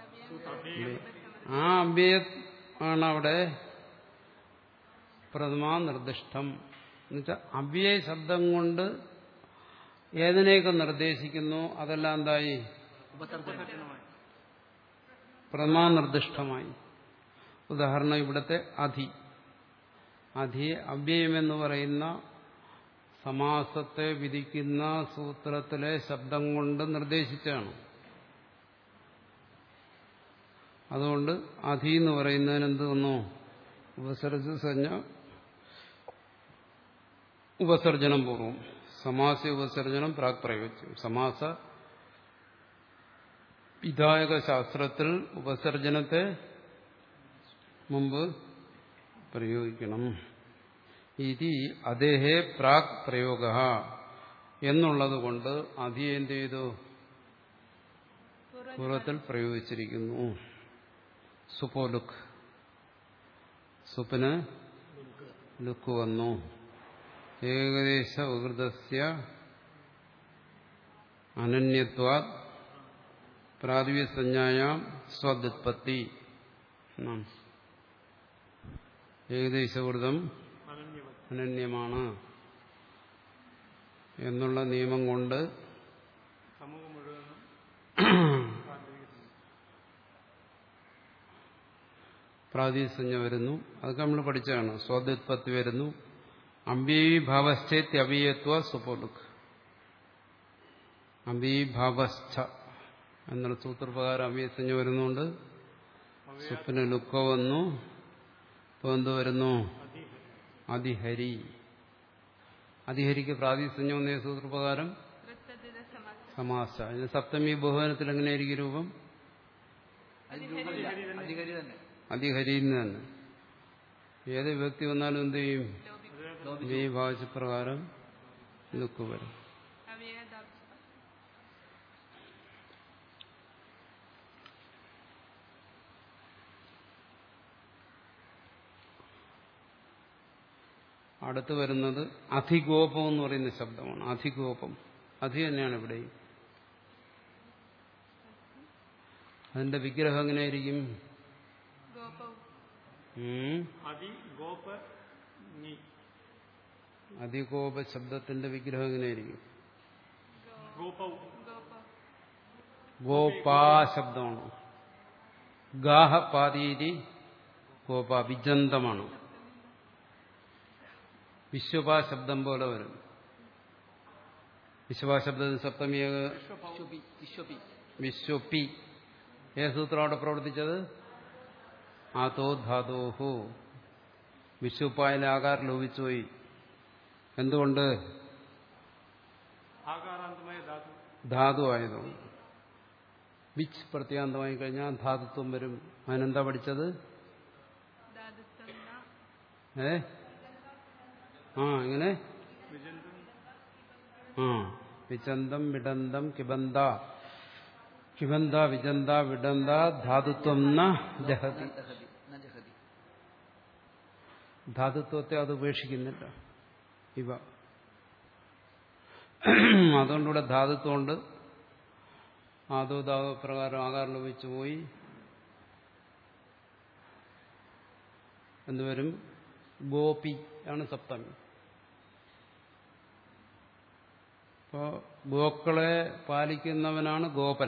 ആ അഭ്യയ ആണ് അവിടെ പ്രഥമാ നിർദ്ദിഷ്ടം എന്നുവെച്ചാൽ അവ്യയ ശബ്ദം കൊണ്ട് ഏതിനെയൊക്കെ നിർദ്ദേശിക്കുന്നു അതെല്ലാം എന്തായി ഉപസർജനം പ്രഥമാ നിർദ്ദിഷ്ടമായി ഉദാഹരണം ഇവിടുത്തെ അധി അധിയെ അവ്യയമെന്ന് പറയുന്ന സമാസത്തെ വിധിക്കുന്ന സൂത്രത്തിലെ ശബ്ദം കൊണ്ട് നിർദ്ദേശിച്ചാണ് അതുകൊണ്ട് അധി എന്ന് പറയുന്നതിന് എന്ത് വന്നു ഉപസർജ സഞ്ജ ഉപസർജനം പൂർവം സമാസ ഉപസർജനം പ്രാക് പ്രയോഗിച്ചു സമാസ വിധായക ശാസ്ത്രത്തിൽ ഉപസർജനത്തെ മുമ്പ് പ്രയോഗിക്കണം ഇതി അദ്ദേഹേ പ്രാക് പ്രയോഗ എന്നുള്ളത് കൊണ്ട് അധി എന്ത് ചെയ്തു പൂർവ്വത്തിൽ പ്രയോഗിച്ചിരിക്കുന്നു സുപോലുക്ക് സുപ്പിന് ലുക്ക് വന്നു ഏകദേശ വികൃതസ്യ അനന്യത്വാ പ്രാതിവ്യസഞ്ജായാം സ്വദുത്പത്തി എന്നാണ് ഏകദേശകൃതം അനന്യവത് അനന്യമാണ് എന്നുള്ള നിയമം കൊണ്ട് സമൂഹം മുഴുവനും പ്രാതിസഞ്ജ വരുന്നു അതൊക്കെ നമ്മൾ പഠിച്ചതാണ് സ്വാദുത്പത്തി വരുന്നു അമ്പീഭാവശ്ചേത്യ അവീയത്വ സുപോലുക്ക് അമ്പീഭാവശ്ച എന്നുള്ള സൂത്രപ്രകാരം അവീസഞ്ജ വരുന്നുണ്ട് സുപ്പിന് ലുക്ക വന്നു ഇപ്പൊ എന്ത് വരുന്നു അതിഹരി അതിഹരിക്ക് പ്രാതിസഞ്ജം എന്നേ സൂത്രപ്രകാരം പ്രസ്തുത സമാസം സമാസ ഇതിന് സപ്തമി ബഹുവനത്തിൽ എങ്ങനെയായിരിക്കും രൂപം അതിന് രൂപമില്ല അധികരി തന്നെ അതിഹരിയിൽ നിന്ന് തന്നെ ഏത് വ്യക്തി വന്നാലും എന്ത് ചെയ്യും ലോപിച്ചു ഈ ഭാഷപ്രകാരം ലുക്ക് വരും അവ്യയദാപ്സ അടുത്ത് വരുന്നത് അധികോപം എന്ന് പറയുന്ന ശബ്ദമാണ് അധികോപം അധി തന്നെയാണ് ഇവിടെയും അതിന്റെ വിഗ്രഹം എങ്ങനെയായിരിക്കും ഗോപവും ഉം. അതി ഗോപ ങി അതികോപ ശബ്ദത്തിന്റെ വിഗ്രഹം എങ്ങനെയായിരിക്കും ഗോപൗ ഗോപ ഗോപാ ശബ്ദമാണ് ഗാഹ പാതീരി ഗോപ വിജന്തമാണ് വിശ്വപാ ശബ്ദം പോലെ വരും വിശ്വപാ ശബ്ദത്തിന് സപ്തമി വിശ്വപി വിശ്വപി വിശ്വപി ഏത് സൂത്രം അവിടെ പ്രവർത്തിച്ചത് ആതോ ധാതോഹു വിശ്വപ്പായിലെ ആകാരം ലോപിച്ചുപോയി എന്തുകൊണ്ട് ആകാരാന്തമായ ധാതു ധാതു ആയതുകൊണ്ട് വിച്ച് പ്രത്യാന്തമായി കഴിഞ്ഞാൽ ധാതുത്വം വരും അതിനെന്താ പഠിച്ചത് ധാതുത്വം ന ഏ ആ എങ്ങനെ വിജന്തം ആ വിചന്തം വിടന്തം കിബന്ത കിബന്ത വിജന്ത വിടന്ത ധാതുത്വം ന ജഹതി ദഹതി ന ജഹതി ധാതുത്വത്തെ അത് ഉപേക്ഷിക്കുന്നില്ല ഇവ അതുകൊണ്ടിവിടെ ധാതുത്വമുണ്ട് ആദോ ധാതു പ്രകാരം ആകാരം ലഭിച്ചു പോയി എന്തുവരും ഗോപി ആണ് സപ്തമി ഇപ്പോ ഗോക്കളെ പാലിക്കുന്നവനാണ് ഗോപൻ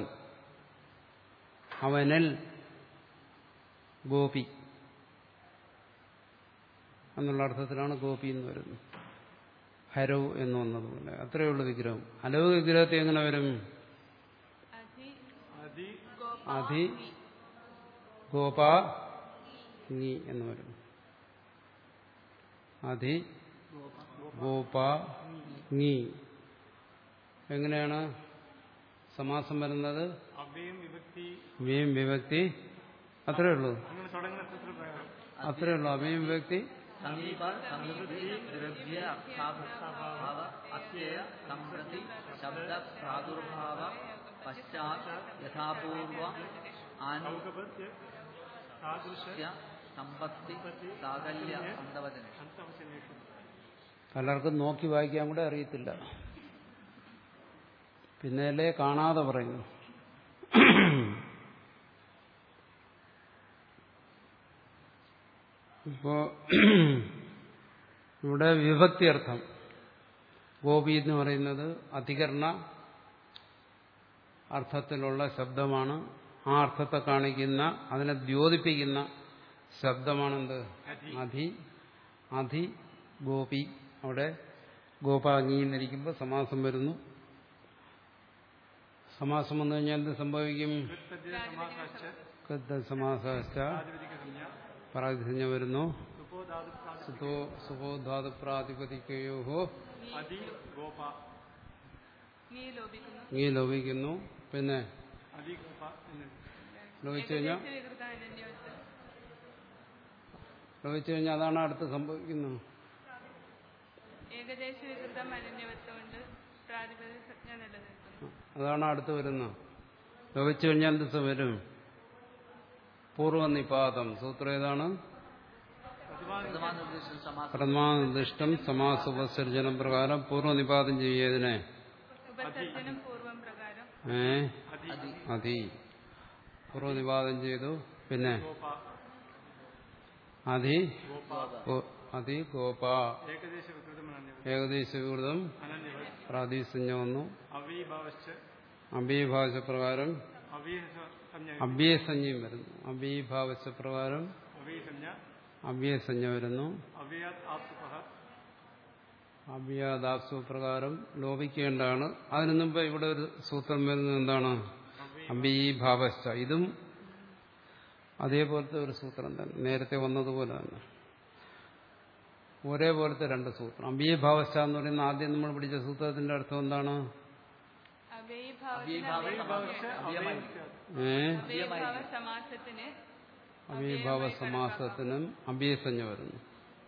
അവനിൽ ഗോപി എന്നുള്ള അർത്ഥത്തിലാണ് ഗോപി എന്ന് വരുന്നത് ഹരവ് എന്ന് വന്നതുപോലെ അത്രയേ ഉള്ളൂ വിഗ്രഹം ഹലവ് വിഗ്രഹത്തെ എങ്ങനെ വരും അധി അതി ഗോപ അധി ഗോപ നീ എന്ന് വരും അധി ഗോപ നീ എങ്ങനെയാണ് സമാസം വരുന്നത് അവയും വിഭക്തി വീം വിഭക്തി അത്രയേ ഉള്ളൂ അങ്ങനെ തുടങ്ങുന്ന സൂത്രപ്രകാരം അത്രയേ ഉള്ളൂ അവയും വിഭക്തി സമീപ സമൃദ്ധി ദ്രവ്യ അർത്ഥാഭാവ അത്യയ സംപ്രതി ശബ്ദ പ്രാദുർഭാവ പശ്ചാത് യഥാപൂർവ സൗകപത്യ സാദൃശ ആനുഷ്യ സമ്പത്തി സാകല്യ അന്തവചന അന്തവശനേഷു പലർക്കും നോക്കി വായിക്കാൻ കൂടെ അറിയത്തില്ല പിന്നെയല്ലേ കാണാതെ പറയുന്നു ഇപ്പോ ഇവിടെ വിഭക്തി അർത്ഥം ഗോപി എന്ന് പറയുന്നത് അധികരണ അർത്ഥത്തിലുള്ള ശബ്ദമാണ് ആ അർത്ഥത്തെ കാണിക്കുന്ന അതിനെ ദ്യോതിപ്പിക്കുന്ന ശബ്ദമാണെന്ത് അധി അധി ഗോപി അവിടെ ഗോപാങ്ങിന്നിരിക്കുമ്പോൾ സമാസം വരുന്നു സമാസം വന്നു കഴിഞ്ഞാൽ എന്ത് സംഭവിക്കും തദ്യ സമാസാശ്ച കൃത സമാസാശ്ച പ്രാതിപതിക സംജ്ഞ പ്രാതിസഞ്ജ വരുന്നു സുഖോ ധാതു പ്രാതി സുതോ സുബോധാതു പ്രാതിപതിക്കയോ അതി ഗോപ നീ ലോപിക്കുന്നു നീ ലോപിക്കുന്നു പിന്നെ അതി ഗോപ എന്ന് ലോപിച്ചു കഴിഞ്ഞാൽ ഏകദേശ വികൃത അനന്യവത്ത് ലോപിച്ചു കഴിഞ്ഞാൽ അതാണ് അടുത്ത് സംഭവിക്കുന്നത് ഏകദേശ വികൃതം അനന്യവത്ത് കൊണ്ട് പ്രാതിപതിക സംജ്ഞ നിലനിൽക്കുന്നു അതാണ് അടുത്ത് വരുന്നത് ലോപിച്ചു കഴിഞ്ഞാൽ എന്ത് സം വരും പൂർവ്വനിപാതം സൂത്രം ഏതാണ് പ്രഥമാനിർദ്ദേശം സമാസം പ്രഥമാനിർദ്ദിഷ്ടം സമാസുപസർജനം പ്രകാരം പൂർവ്വനിപാതം ചെയ്യതിനെ ഉപസർജനം പൂർവം പ്രകാരം ഏ അതി അതി പൂർവ്വനിപാതം ചെയ്തു പിന്നെ ഗോപ അതി ഗോപ ഗോ- അതി ഗോപ ഏകദേശ വികൃതമനന്യവ ഏകദേശ വികൃതം അനന്യവ പ്രാതിസഞ്ജ വന്നു അവീഭാവശ്ച അഭീഭാഷ പ്രകാരം അവീഹ സംജ്ഞ അഭ്യസഞ്ജയും വരുന്നു അഭീഭാവശ പ്രകാരം അവീ സംജ്ഞ അഭ്യസഞ്ജ വരുന്നു അവ്യാത് ആപ്സുപഹ അഭ്യാദാസു പ്രകാരം ലോപിക്കേണ്ടതാണ് അതിനു മുമ്പ് ഇവിടെ ഒരു സൂത്രം വരുന്നത് എന്താണ് അഭീഭാവശ ഇതും അതേപോലത്തെ ഒരു സൂത്രം തന്നെ നേരത്തെ വന്നതുപോലെ തന്നെ ഒരേപോലത്തെ രണ്ട് സൂത്രം അഭീഭാവശ എന്ന് പറയുന്ന ആദ്യം നമ്മൾ പഠിച്ച സൂത്രത്തിന്റെ അർത്ഥം എന്താണ് അവ്യഭാവ അവ്യമായി ഏ അവയഭാവ സമാസത്തിന് അമീഭാവ സമാസത്തിനും അഭ്യസഞ്ജ വരുന്നു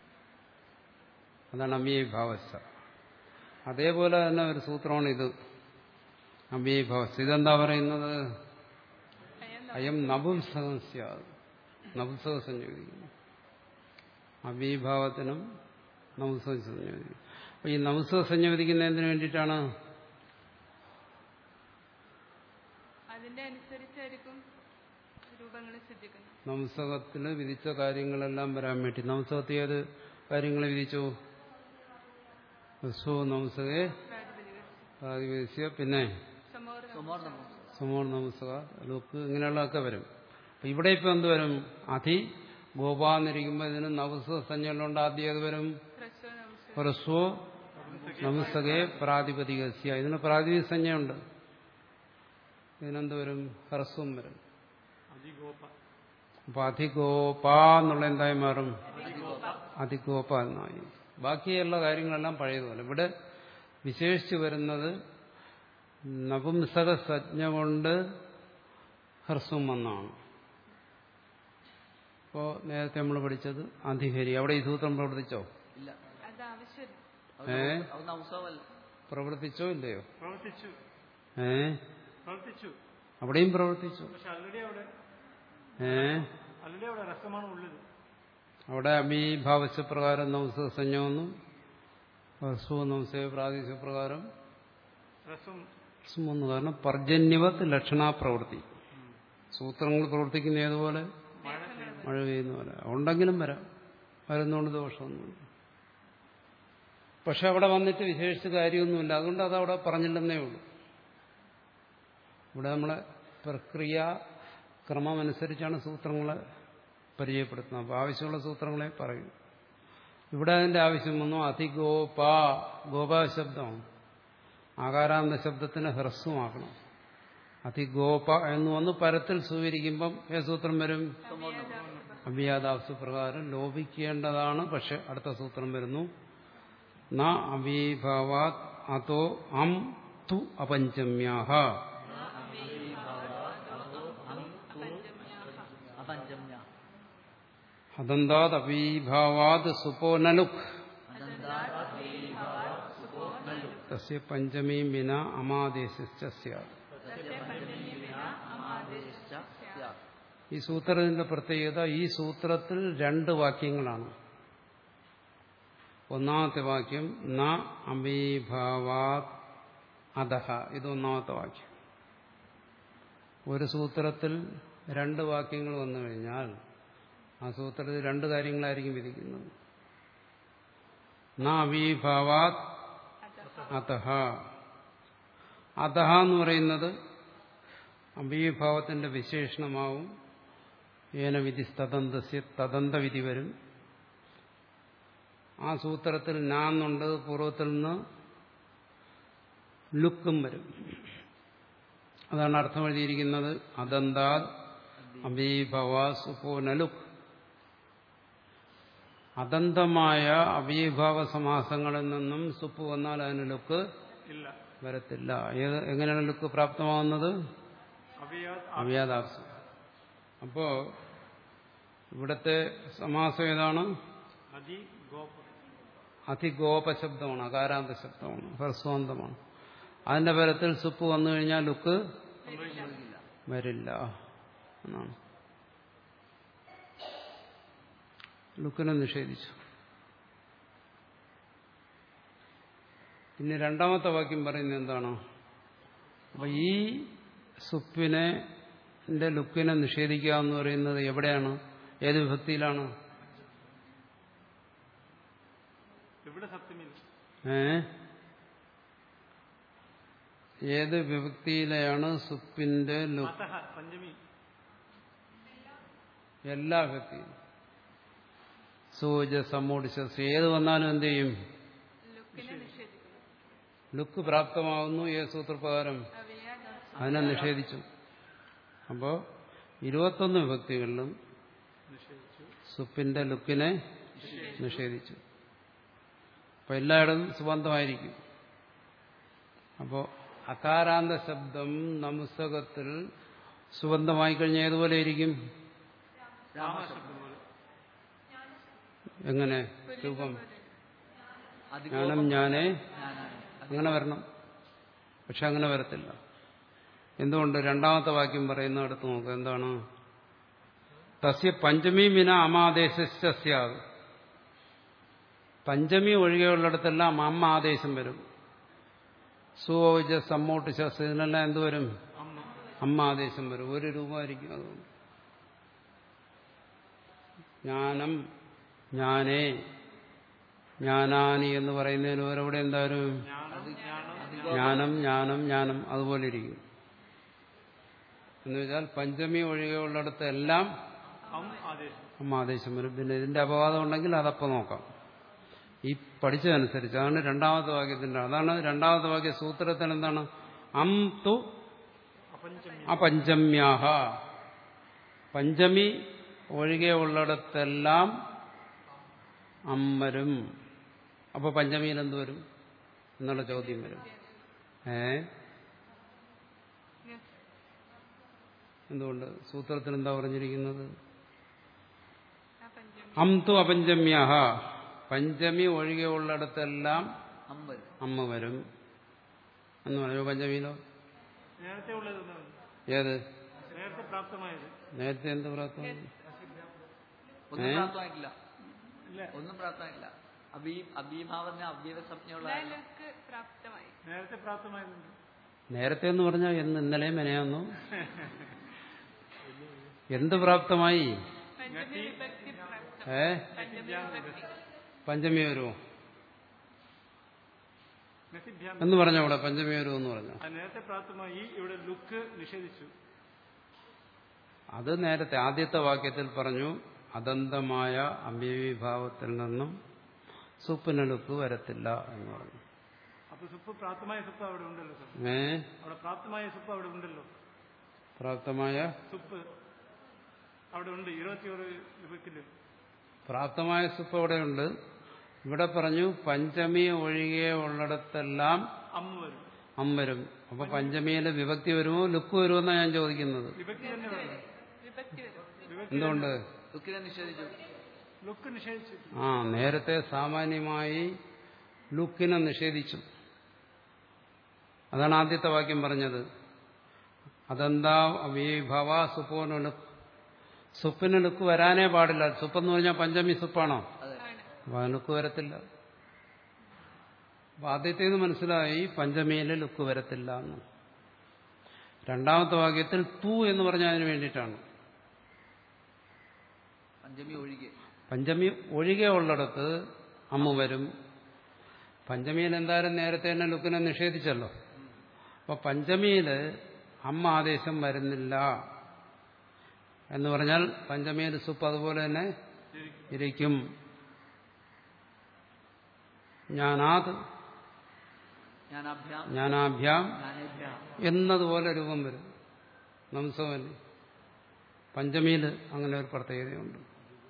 അതാണ് അമീഭാവസ്ഥ അതേപോലെ തന്നെ ഒരു സൂത്രമാണ് ഇത് അമീഭാവസ്ഥ ഇതെന്താ പറയുന്നത് അയം അയം നപുംസകം നപുംസക സംയോജിക്കുന്നു അമീഭാവത്തിനും നപുംസകം സംയോജിക്കുന്നു അപ്പൊ ഈ നപുംസക സംയോജിക്കുന്നതിന് വേണ്ടിയിട്ടാണ് അതിന്റെ അനുസരിച്ചായിരിക്കും രൂപങ്ങൾ സിദ്ധിക്കുന്നു നംസകത്തിന് വിധിച്ച കാര്യങ്ങളെല്ലാം വരാൻ വേണ്ടി നംസകത്തിൽ ഏത് കാര്യങ്ങൾ വിധിച്ചു ഹ്രസ്വ നംസകെ പ്രാതിപതിക പ്രാതിപതിക പിന്നെ സമോർ സുമോർ നമോ സമോർ നമസ്ക ലുക്ക് ഇങ്ങനെയുള്ളതൊക്കെ വരും അപ്പൊ ഇവിടെ ഇപ്പൊ എന്ത് വരും അധി ഗോപാന്നിരിക്കുമ്പോൾ ഇതിന് നവസ സഞ്ജകളുണ്ട് ആദ്യം ഏത് വരും ഹ്രസ്വ നമസ്ക ഹ്രസ്വോ നമസ്തകെ പ്രാതിപതികസ്യ ഇതിന് പ്രാതിപതിക സംജ്ഞയുണ്ട് ഇതിനെന്ത് വരും ഹ്രസ്വം വരും അധിഗോപ അപ്പൊ അധിഗോപ എന്നുള്ള എന്തായി മാറും അധിഗോപ എന്നായി ബാക്കിയുള്ള കാര്യങ്ങളെല്ലാം പഴയതുപോലെ ഇവിടെ വിശേഷിച്ച് വരുന്നത് നപുംസക സജ്ഞ കൊണ്ട് ഹ്രസ്വം വന്നാണ് ഇപ്പോ നേരത്തെ നമ്മൾ പഠിച്ചത് അധിഹരി അവിടെ ഈ സൂത്രം പ്രവർത്തിച്ചോ ഇല്ല അത് ആവശ്യമില്ല അത് ഏ? നൗ- അത് നൗസവല്ല പ്രവർത്തിച്ചോ ഇല്ലയോ പ്രവർത്തിച്ചു ഏ പ്രവർത്തിച്ചു അവിടെയും പ്രവർത്തിച്ചു പക്ഷെ ആൾറെഡി അവിടെ ഏ ആൾറെഡി അവിടെ രസമാണ് ഉള്ളത് അവിടെ അമീഭാവശ്യപ്രകാരം നംസ സഞ്ജമെന്നും ഹ്രസ്വ നംസ പ്രാദേശികപ്രകാരം രസം വന്നു കാരണം പർജന്യവത് ലക്ഷണാപ്രവൃത്തി സൂത്രങ്ങൾ പ്രവർത്തിക്കുന്ന ഏതുപോലെ മഴ മഴ പെയ്യുന്ന പോലെ ഉണ്ടെങ്കിലും വരാം വരുന്നതുകൊണ്ട് ദോഷമൊന്നുമില്ല പക്ഷെ അവിടെ വന്നിട്ട് വിശേഷിച്ച് കാര്യമൊന്നുമില്ല അതുകൊണ്ട് അത് അവിടെ പറഞ്ഞില്ലെന്നേ ഉള്ളൂ ഇവിടെ നമ്മളെ പ്രക്രിയ ക്രമമനുസരിച്ചാണ് സൂത്രങ്ങളെ പരിചയപ്പെടുത്തുന്നത് അപ്പോൾ ആവശ്യമുള്ള സൂത്രങ്ങളെ പറയും ഇവിടെ അതിന്റെ ആവശ്യം വന്നു അതിഗോപ ഗോപാ ശബ്ദമാണ് ആകാരാന്ത ശബ്ദത്തിന് ഹ്രസ്വമാക്കണം അതിഗോപ എന്ന് വന്ന് പരത്തിൽ സ്വീകരിക്കുമ്പം ഏ സൂത്രം വരും അവ്യാദാംസ പ്രകാരം ലോപിക്കേണ്ടതാണ് പക്ഷെ അടുത്ത സൂത്രം വരുന്നു ന അവീഭവാത് അതോ അം തു അപഞ്ചമ്യാഹ അപഞ്ചമ്യ ഹദന്താത് അവീഭാവാത് സുപോനലുക് തസ്യ പഞ്ചമീം വിന അമാദേശിച്ച സ്യാത് ഈ സൂത്രത്തിന്റെ പ്രത്യേകത ഈ സൂത്രത്തിൽ രണ്ട് വാക്യങ്ങളാണ് ഒന്നാമത്തെ വാക്യം ന അമീഭാവാത് അധഹ ഇത് ഒന്നാമത്തെ വാക്യം ഒരു സൂത്രത്തിൽ രണ്ട് വാക്യങ്ങൾ വന്നു കഴിഞ്ഞാൽ ആ സൂത്രത്തിൽ രണ്ട് കാര്യങ്ങളായിരിക്കും വിധിക്കുന്നത് ന അമീഭാവാത് അധഹ അധഹ എന്ന് പറയുന്നത് അമ്പീഭാവത്തിന്റെ വിശേഷണമാവും ഏന വിധി തദന്തസ്യ തദന്ത വിധി വരും ആ സൂത്രത്തിൽ നാന്നുണ്ട് പൂർവ്വത്തിൽ നിന്ന് ലുക്കും വരും അതാണ് അർത്ഥം എഴുതിയിരിക്കുന്നത് അദന്താ അബീഭവ സുപോനലുക് അദന്തമായ അബീഭാവ സമാസങ്ങളിൽ നിന്നും സുപ്പ് വന്നാൽ അതിന് ലുക്ക് ഇല്ല വരത്തില്ല ഏത് എങ്ങനെയാണ് ലുക്ക് പ്രാപ്തമാവുന്നത് അവയാ അവ്യാദാംസം അപ്പോ ഇവിടത്തെ സമാസം ഏതാണ് അധിഗോപ അതിഗോപ ശബ്ദമാണ് അകാരാന്ത ശബ്ദമാണ് ഹ്രസ്വാന്തമാണ് അതിന്റെ പരത്തിൽ സുപ്പ് വന്നു കഴിഞ്ഞാൽ ലുക്ക് വരില്ല എന്നാണ് ലുക്കിനെ നിഷേധിച്ചു ഇനി രണ്ടാമത്തെ വാക്യം പറയുന്നത് എന്താണ് അപ്പൊ ഈ സുപ്പിനെ ന്റെ ലുക്കിനെ നിഷേധിക്കുക എന്ന് പറയുന്നത് എവിടെയാണ് ഏത് വിഭക്തിയിലാണ് ഇവിടെ സത്യമില്ല ഏ ഏത് വിഭക്തിയിലെയാണ് സുപ്പിന്റെ ലുക്ക് അതഹ പഞ്ചമി എല്ലാ വിഭക്തിയിലും സൂച സമൂടിച്ച ഏത് വന്നാലും എന്ത് ചെയ്യും ലുക്കിനെ നിഷേധിക്കുന്നു ലുക്ക് പ്രാപ്തമാവുന്നു ഏത് സൂത്രപ്രകാരം അവയാദാംസം അതിനെ നിഷേധിച്ചു അപ്പോ ഇരുപത്തൊന്ന് വിഭക്തികളിലും നിഷേധിച്ചു സുപ്പിന്റെ ലുക്കിനെ നിഷേധിച്ചു അപ്പൊ എല്ലായിടത്തും സുബന്ധമായിരിക്കും അപ്പോ അകാരാന്ത ശബ്ദം നമുസകത്തിൽ സുബന്ധമായി കഴിഞ്ഞാൽ ഏതുപോലെ ഇരിക്കും രാമശബ്ദം പോലെ എങ്ങനെ രൂപം ജ്ഞാനം അധികോപം ഞാനേ ഞാനാണ് അങ്ങനെ വരണം പക്ഷെ അങ്ങനെ വരത്തില്ല എന്തുകൊണ്ട് രണ്ടാമത്തെ വാക്യം പറയുന്നിടത്ത് നോക്കുക എന്താണ് തസ്യ പഞ്ചമി വിന അമാദേശസ്യാത് പഞ്ചമി ഒഴികെയുള്ളിടത്തെല്ലാം അമ്മ ആദേശം വരും സുവോജ സമ്മോട്ട് ശസ് ഇതിനെല്ലാം എന്ത് വരും അമ്മ അമ്മ ആദേശം വരും ഒരു രൂപമായിരിക്കും അതുകൊണ്ട് ജ്ഞാനം ജ്ഞാനേ ജ്ഞാനാനി എന്ന് പറയുന്നതിന് ഓരോടെ എന്തായാലും ജ്ഞാനം ജ്ഞാനം ജ്ഞാനം അതുപോലെ ഇരിക്കും എന്ന് വെച്ചാൽ പഞ്ചമി ഒഴികെയുള്ളിടത്ത് എല്ലാം അം ആദേശം അമ്മ ആദേശം വരും പിന്നെ ഇതിന്റെ അപവാദം ഉണ്ടെങ്കിൽ അതപ്പം നോക്കാം ഈ പഠിച്ചതനുസരിച്ച് അതാണ് രണ്ടാമത്തെ വാക്യത്തിന്റെ അതാണ് രണ്ടാമത്തെ വാക്യ സൂത്രത്തിന് എന്താണ് അം തു അപഞ്ചമി അപഞ്ചമ്യാഹ പഞ്ചമി ഒഴികെ ഉള്ളിടത്തെല്ലാം അമ്മരും അപ്പൊ പഞ്ചമിയിൽ എന്ത് വരും എന്നുള്ള ചോദ്യം വരും ഏ എന്തുകൊണ്ട് സൂത്രത്തിൽ എന്താ പറഞ്ഞിരിക്കുന്നത് ആ പഞ്ചമി അം തു അപഞ്ചമ്യാഹ പഞ്ചമി ഒഴികെ ഉള്ളിടത്തെല്ലാം അമ്പത് അമ്മ വരും എന്ന് പറഞ്ഞു പഞ്ചമിയിലോ നേരത്തെ ഉള്ളത് എന്താണ്? ഏത് നേരത്തെ പ്രാപ്തമായത് നേരത്തെ എന്ത് പ്രാർത്ഥന ഒന്നും ഏ? പ്രാപ്തമായിട്ടില്ല ഇല്ല ഒന്നും പ്രാപ്തമായിട്ടില്ല അബീ അബീഭാവത്തിന് അവ്യവ സംജ്ഞയുള്ള എന്നാലൊക്കെ പ്രാപ്തമായി നേരത്തെ പ്രാപ്തമായതുണ്ട് നേരത്തെ എന്ന് പറഞ്ഞാൽ എന്ന് ഇന്നലെ മെനയാന്നു എന്ത് പ്രാപ്തമായി പഞ്ചമി വിഭക്തി പ്രാപ്തം ഏ പഞ്ചമി വിഭക്തി പഞ്ചമി വരുമോ നസിഭ്യാം എന്ന് പറഞ്ഞ അവിടെ പഞ്ചമി വരുമോ എന്ന് പറഞ്ഞു അത് നേരത്തെ പ്രാപ്തമായി ഇവിടെ ലുക്ക് നിഷേധിച്ചു അത് നേരത്തെ ആദ്യത്തെ വാക്യത്തിൽ പറഞ്ഞു അദന്തമായ അമ്യവിഭാവത്തിൽ നിന്നും സുപ്പിനെടുപ്പ് വരത്തില്ല എന്ന് പറഞ്ഞു അപ്പൊ സുപ്പ് പ്രാപ്തമായ സുപ്പ് അവിടെ ഉണ്ടല്ലോ സർ ഏ അവിടെ പ്രാപ്തമായ സുപ്പ് അവിടെ ഉണ്ടല്ലോ പ്രാപ്തമായ സുപ്പ് അവിടെ ഉണ്ട് ഇരുപത്തിയൊരു വിഭക്തില് പ്രാപ്തമായ സുപ്പ് അവിടെയുണ്ട് ഇവിടെ പറഞ്ഞു പഞ്ചമി ഒഴികെ ഉള്ളിടത്തെല്ലാം അമ്മ വരും അമ്മരും അപ്പൊ പഞ്ചമിയിലെ വിഭക്തി വരുമോ ലുക്ക് വരുമോ എന്നാണ് ഞാൻ ചോദിക്കുന്നത് വിഭക്തി തന്നെ വരും വിഭക്തി വരും വിഭക്തി എന്തുകൊണ്ട് ദുഃഖിനെ നിഷേധിച്ചു ലുക്ക് നിഷേധിച്ചു ആ നേരത്തെ സാമാന്യമായി ലുക്കിനെ നിഷേധിച്ചു അതാണ് ആദ്യത്തെ വാക്യം പറഞ്ഞത് അതെന്താ വിഭവ സുപ്പോന് ലുക്ക് സുപ്പിന് ലുക്ക് വരാനേ പാടില്ല സുപ്പെന്ന് പറഞ്ഞാൽ പഞ്ചമി സുപ്പാണോ അതെ ആണ് അപ്പൊ അത് ലുക്ക് വരത്തില്ല അപ്പൊ ആദ്യത്തേത് മനസ്സിലായി പഞ്ചമിയിലെ ലുക്ക് വരത്തില്ല എന്ന് രണ്ടാമത്തെ വാക്യത്തിൽ തൂ എന്ന് പറഞ്ഞാൽ അതിന് വേണ്ടിയിട്ടാണ് പഞ്ചമി ഒഴികെ പഞ്ചമി ഒഴികെ ഉള്ളിടത്ത് അമ്മ വരും പഞ്ചമിയിൽ എന്തായാലും നേരത്തെ തന്നെ ലുക്കിനെ നിഷേധിച്ചല്ലോ അപ്പൊ പഞ്ചമിയിൽ അമ്മ ആദേശം വരുന്നില്ല എന്ന് പറഞ്ഞാൽ പഞ്ചമിയിൽ സുപ്പ് അതുപോലെ തന്നെ ഇരിക്കും ഞാനാത് ഞാൻ അഭ്യാം ജ്ഞാനാഭ്യാം ജ്ഞാനേഭ്യാം എന്നതുപോലെ രൂപം വരും നംസമല്ലേ പഞ്ചമിയിൽ അങ്ങനെ ഒരു പ്രത്യേകതയുണ്ട്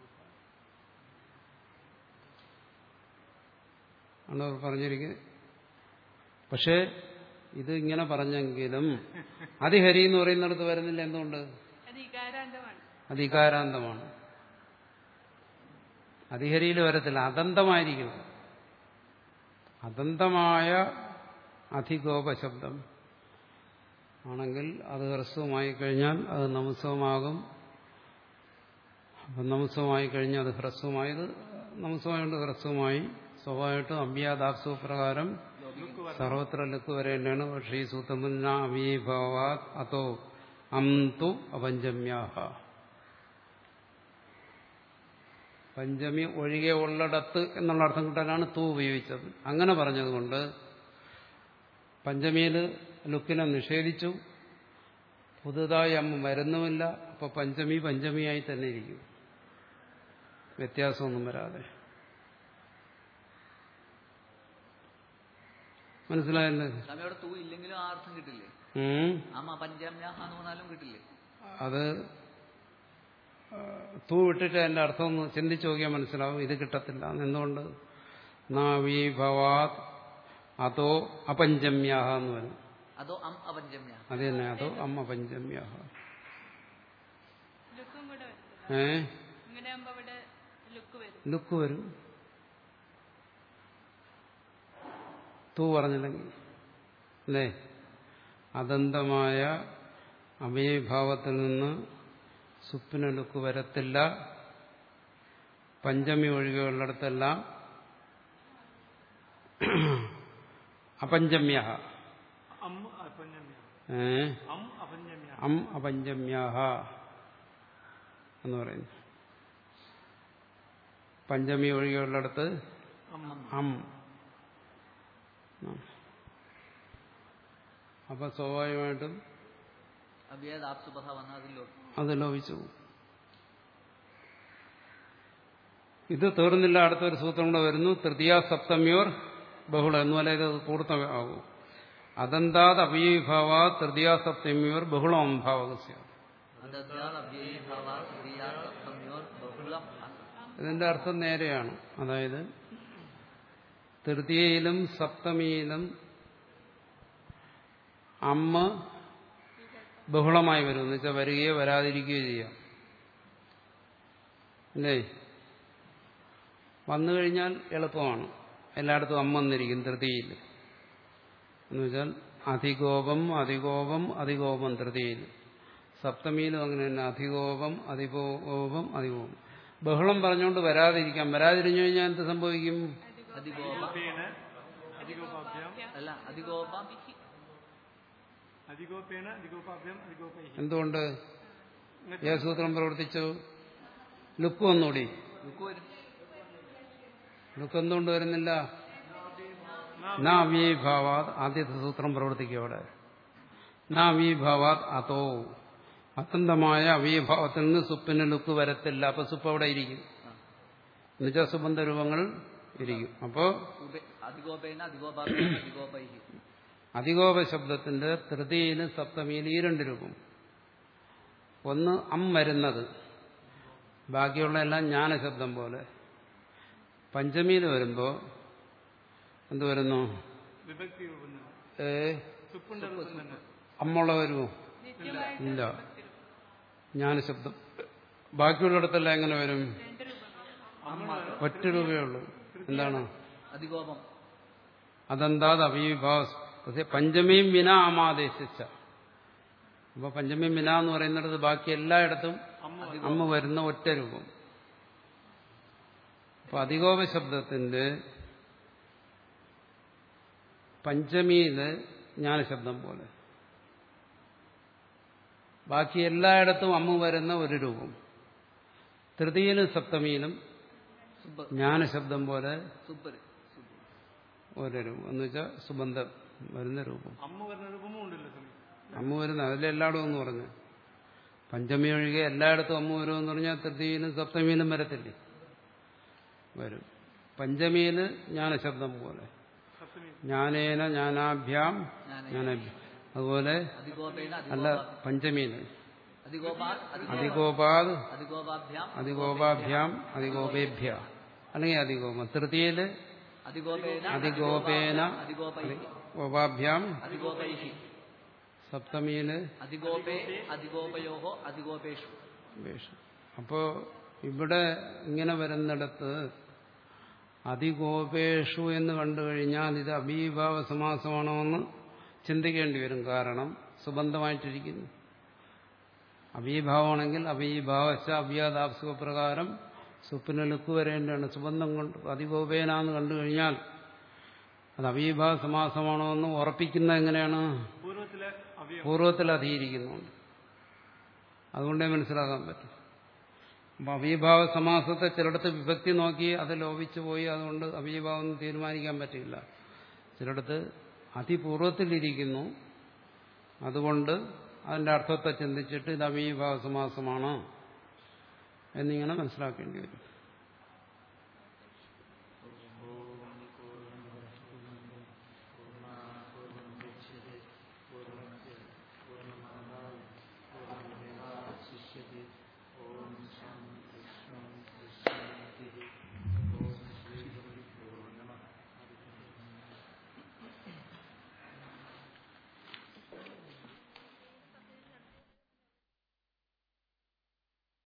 ആണ് അവർ പറഞ്ഞിരിക്കുന്നത് പക്ഷേ ഇത് ഇങ്ങനെ പറഞ്ഞെങ്കിലും അതിഹരി എന്ന് പറയുന്നിടത്ത് വരുന്നില്ല എന്തുകൊണ്ട് അത് ഇകാരാന്തമാണ് അധികാരാന്തമാണ് അതിഹരിയിൽ വരത്തില്ല അതന്തമായിരിക്കണം അതന്തമായ അധികോപ ശബ്ദം ആണെങ്കിൽ അത് ഹ്രസ്വമായി കഴിഞ്ഞാൽ അത് നമസ്വമാകും അപ്പം നമസ്വമായി കഴിഞ്ഞാൽ അത് ഹ്രസ്വമായത് നമസ്വമായതുകൊണ്ട് ഹ്രസ്വമായി സ്വാഭാവികമായിട്ടും അഭ്യാദാപ്സു പ്രകാരം സർവത്ര ലുക്ക് വരേണ്ടതാണ് പക്ഷേ ഈ സൂത്രമുന്ന അവീഭവാത് അതോ അം തു അപഞ്ചമ്യാഹ പഞ്ചമി ഒഴികെ ഉള്ളിടത്ത് എന്നുള്ള അർത്ഥം കിട്ടാനാണ് തൂ ഉപയോഗിച്ചത് അങ്ങനെ പറഞ്ഞതുകൊണ്ട് പഞ്ചമിയിൽ ലുക്കിനെ നിഷേധിച്ചു പുതുതായി അമ്മ വരുന്നുമില്ല അപ്പൊ പഞ്ചമി പഞ്ചമിയായി തന്നെ ഇരിക്കും വ്യത്യാസമൊന്നും വരാതെ മനസ്സിലായല്ലേ സ്വാമി അവിടെ തൂ ഇല്ലെങ്കിലും ആ അർത്ഥം കിട്ടില്ലേ ഉം. അമ്മ പഞ്ചമ്യാഹ എന്ന് പറഞ്ഞാലും കിട്ടില്ലേ അത് ആ, തൂ വിട്ടിട്ട് അതിന്റെ അർത്ഥം ഒന്ന് ചിന്തിച്ചു നോക്കിയാൽ മനസ്സിലാവും ഇത് കിട്ടത്തില്ല എന്തുകൊണ്ട് നാവീഭവാത് അതോ അപഞ്ചമ്യാഹ എന്ന് വരും അതോ അം അപഞ്ചമ്യ അത് തന്നെ അതോ അമ്മ പഞ്ചമ്യാഹ ലുക്കും കൂടെ വരത്തില്ല ഏ ഇങ്ങനെ ആകുമ്പോ ഇവിടെ ലുക്ക് വരും ലുക്ക് വരും തൂ പറഞ്ഞില്ലെങ്കിൽ അല്ലേ അതന്തമായ അവയഭാവത്തിൽ നിന്ന് സുപ്പിന് ലുക്ക് വരത്തില്ല പഞ്ചമി ഒഴികെയുള്ളിടത്തെല്ലാം അപഞ്ചമ്യ അം അപഞ്ഞമ്യ ഏ അം അപഞ്ഞമ്യ അം അപഞ്ചമ്യാഹ എന്ന് പറയുന്നു പഞ്ചമി ഒഴികെയുള്ളിടത്ത് അം ആ. അപ്പൊ സ്വാഭാവികമായിട്ടും അവ്യയത് ആപ്സുബഹ വന്ന അതിലോ അത് ലോപിച്ചു പോകും. ഇത് തീർന്നില്ല അടുത്തൊരു സൂത്രം കൂടെ വരുന്നു തൃതീയ സപ്തമ്യോർ ബഹുള എന്നുപോലെ ഇത് കൂടുതൽ ആകും അദന്താത് അവ്യഭാവ തൃതീയ സപ്തമ്യോർ ബഹുളം ഭാവകസ്യ അതദ്യാത് അവ്യയീഭാവ തൃതീയാ സപ്തമ്യോർ ബഹുളം അസ് ഇതിന്റെ അർത്ഥം നേരെയാണ് അതായത് തൃതീയയിലും സപ്തമിയിലും അമ്മ ബഹുളമായി വരും എന്ന് വെച്ചാൽ വരികയോ വരാതിരിക്കുകയോ ചെയ്യാം അല്ലേ വന്നു കഴിഞ്ഞാൽ എളുപ്പമാണ് എല്ലായിടത്തും അമ്മ വന്നിരിക്കും തൃതിയിൽ എന്ന് വെച്ചാൽ അധികോപം അധികോപം അധികോപം തൃതിയിൽ സപ്തമിയിലും അങ്ങനെ തന്നെ അധികോപം അധികോപം അധികോപം ബഹളം പറഞ്ഞുകൊണ്ട് വരാതിരിക്കാം വരാതിരിഞ്ഞു കഴിഞ്ഞാൽ എന്ത് സംഭവിക്കും അധികോപ അധികോപേന അധികോപാഭ്യാം അല്ല അധികോപ അധികോപേന അധികോപാഭ്യാം അധികോപൈഹി എന്തുകൊണ്ട് ഏ സൂത്രം പ്രവർത്തിച്ചു ലുക്ക് വന്നൂടി ലുക്ക് വരും ലുക്ക് എന്തുകൊണ്ട് വരുന്നില്ല നാ അവ്യഭാവാത് ആദ്യത്തെ സൂത്രം പ്രവർത്തിക്കും അവിടെ നാ അവ്യഭാവാത് അതോ അത്യന്തമായ അവ്യഭാവത്തിൽ നിന്ന് സുപ്പിന് ലുക്ക് വരത്തില്ല അപ്പൊ സുപ്പ് അവിടെ ഇരിക്കും എന്നുവെച്ചാൽ സുബന്ധ രൂപങ്ങൾ ഇരിക്കും അപ്പോ ഉപ- അധികോപേന അധികോപാഭ്യാം അധികോപൈഹി അധികോപ ശബ്ദത്തിന്റെ തൃതിയിലും സപ്തമിയിലും ഈ രണ്ട് രൂപം ഒന്ന് അം വരുന്നത് ബാക്കിയുള്ള എല്ലാം ജ്ഞാനശബ്ദം പോലെ പഞ്ചമിയിൽ വരുമ്പോ എന്ത് വരുന്നു വിഭക്തി രൂപം തന്നെ ഏ സുപ്പുണ്ട രൂപം തന്നെ അമ്മുള്ള വരുമോ നിത്യമായിട്ട് ഇല്ല ജ്ഞാനശബ്ദം ബാക്കിയുള്ളിടത്തെല്ലാം എങ്ങനെ വരും രണ്ട് രൂപങ്ങൾ അമ്മ ഒറ്റ രൂപയേ ഉള്ളൂ എന്താണ് അധികോപം അതെന്താത് അവീഭാവ പഞ്ചമിയും വിന ആമാദേശിച്ച അപ്പൊ പഞ്ചമിയും വിന എന്ന് പറയുന്നിടത്ത് ബാക്കി എല്ലായിടത്തും അമ്മ വരുന്ന ഒറ്റ രൂപം അപ്പൊ അധികോപ ശബ്ദത്തിന്റെ പഞ്ചമിയില് ജ്ഞാനശബ്ദം പോലെ ബാക്കി എല്ലായിടത്തും അമ്മ വരുന്ന ഒരു രൂപം തൃതീയിലും സപ്തമിയിലും സുബ് ജ്ഞാനശബ്ദം പോലെ സുബര് ഒരു രൂപം എന്ന് വെച്ചാൽ സുബന്ധം വരുന്ന രൂപം അമ്മ വരുന്ന രൂപമും ഉണ്ടല്ലോ സ്വാമി അമ്മ വരുന്ന അതിലെല്ലായിടും എന്ന് പറഞ്ഞു പഞ്ചമി ഒഴികെ എല്ലായിടത്തും അമ്മ വരുമെന്ന് പറഞ്ഞാൽ തൃതീയിലും സപ്തമിയിലും വരത്തില്ലേ വരും പഞ്ചമിയിൽ ജ്ഞാനശബ്ദം പോലെ സപ്തമി ജ്ഞാനേന ജ്ഞാനാഭ്യാം ജ്ഞാനാഭ്യാം അതുപോലെ അധികോപേന അല്ല പഞ്ചമിയിൽ അധികോപാ അധികോപാത് അധികോപാഭ്യാം അധികോപാഭ്യാം അധികോപേഭ്യ അല്ലെങ്കിൽ അധികോപം തൃതീയില് അധികോപേന അധികോപേന അധികോപൈഹി കോപാഭ്യാം അധികോപൈഹി സപ്തമിയില് അധികോപേ അധികോപയോഹോ അധികോപേഷു ഉപേക്ഷ അപ്പോ ഇവിടെ ഇങ്ങനെ വരുന്നിടത്ത് അതികോപേഷു എന്ന് കണ്ടു കഴിഞ്ഞാൽ ഇത് അഭീഭാവ സമാസമാണോ എന്ന് ചിന്തിക്കേണ്ടി വരും കാരണം സുബന്ധമായിട്ടിരിക്കുന്നു അഭീഭാവമാണെങ്കിൽ അഭീഭാവച്ച അവ്യാദാപ്സുക പ്രകാരം സുപ്പിന് ലുക്ക് വരേണ്ടതാണ് സുബന്ധം കൊണ്ട് അതികോപേനാന്ന് കണ്ടു കഴിഞ്ഞാൽ അത് അഭീഭാവ സമാസമാണോ എന്ന് ഉറപ്പിക്കുന്നത് എങ്ങനെയാണ് പൂർവ്വത്തിലെ അവയം പൂർവ്വത്തിൽ അധികരിക്കുന്നുണ്ട് അതുകൊണ്ടേ മനസ്സിലാക്കാൻ പറ്റും അപ്പൊ അവീഭാവ സമാസത്തെ ചിലയിടത്ത് വിഭക്തി നോക്കി അത് ലോപിച്ചു പോയി അതുകൊണ്ട് അവീഭാവം എന്ന് തീരുമാനിക്കാൻ പറ്റില്ല ചിലയിടത്ത് അതിപൂർവത്തിലിരിക്കുന്നു അതുകൊണ്ട് അതിന്റെ അർത്ഥത്തെ ചിന്തിച്ചിട്ട് ഇത് അവീഭാവ സമാസമാണ് എന്നിങ്ങനെ മനസ്സിലാക്കേണ്ടി വരും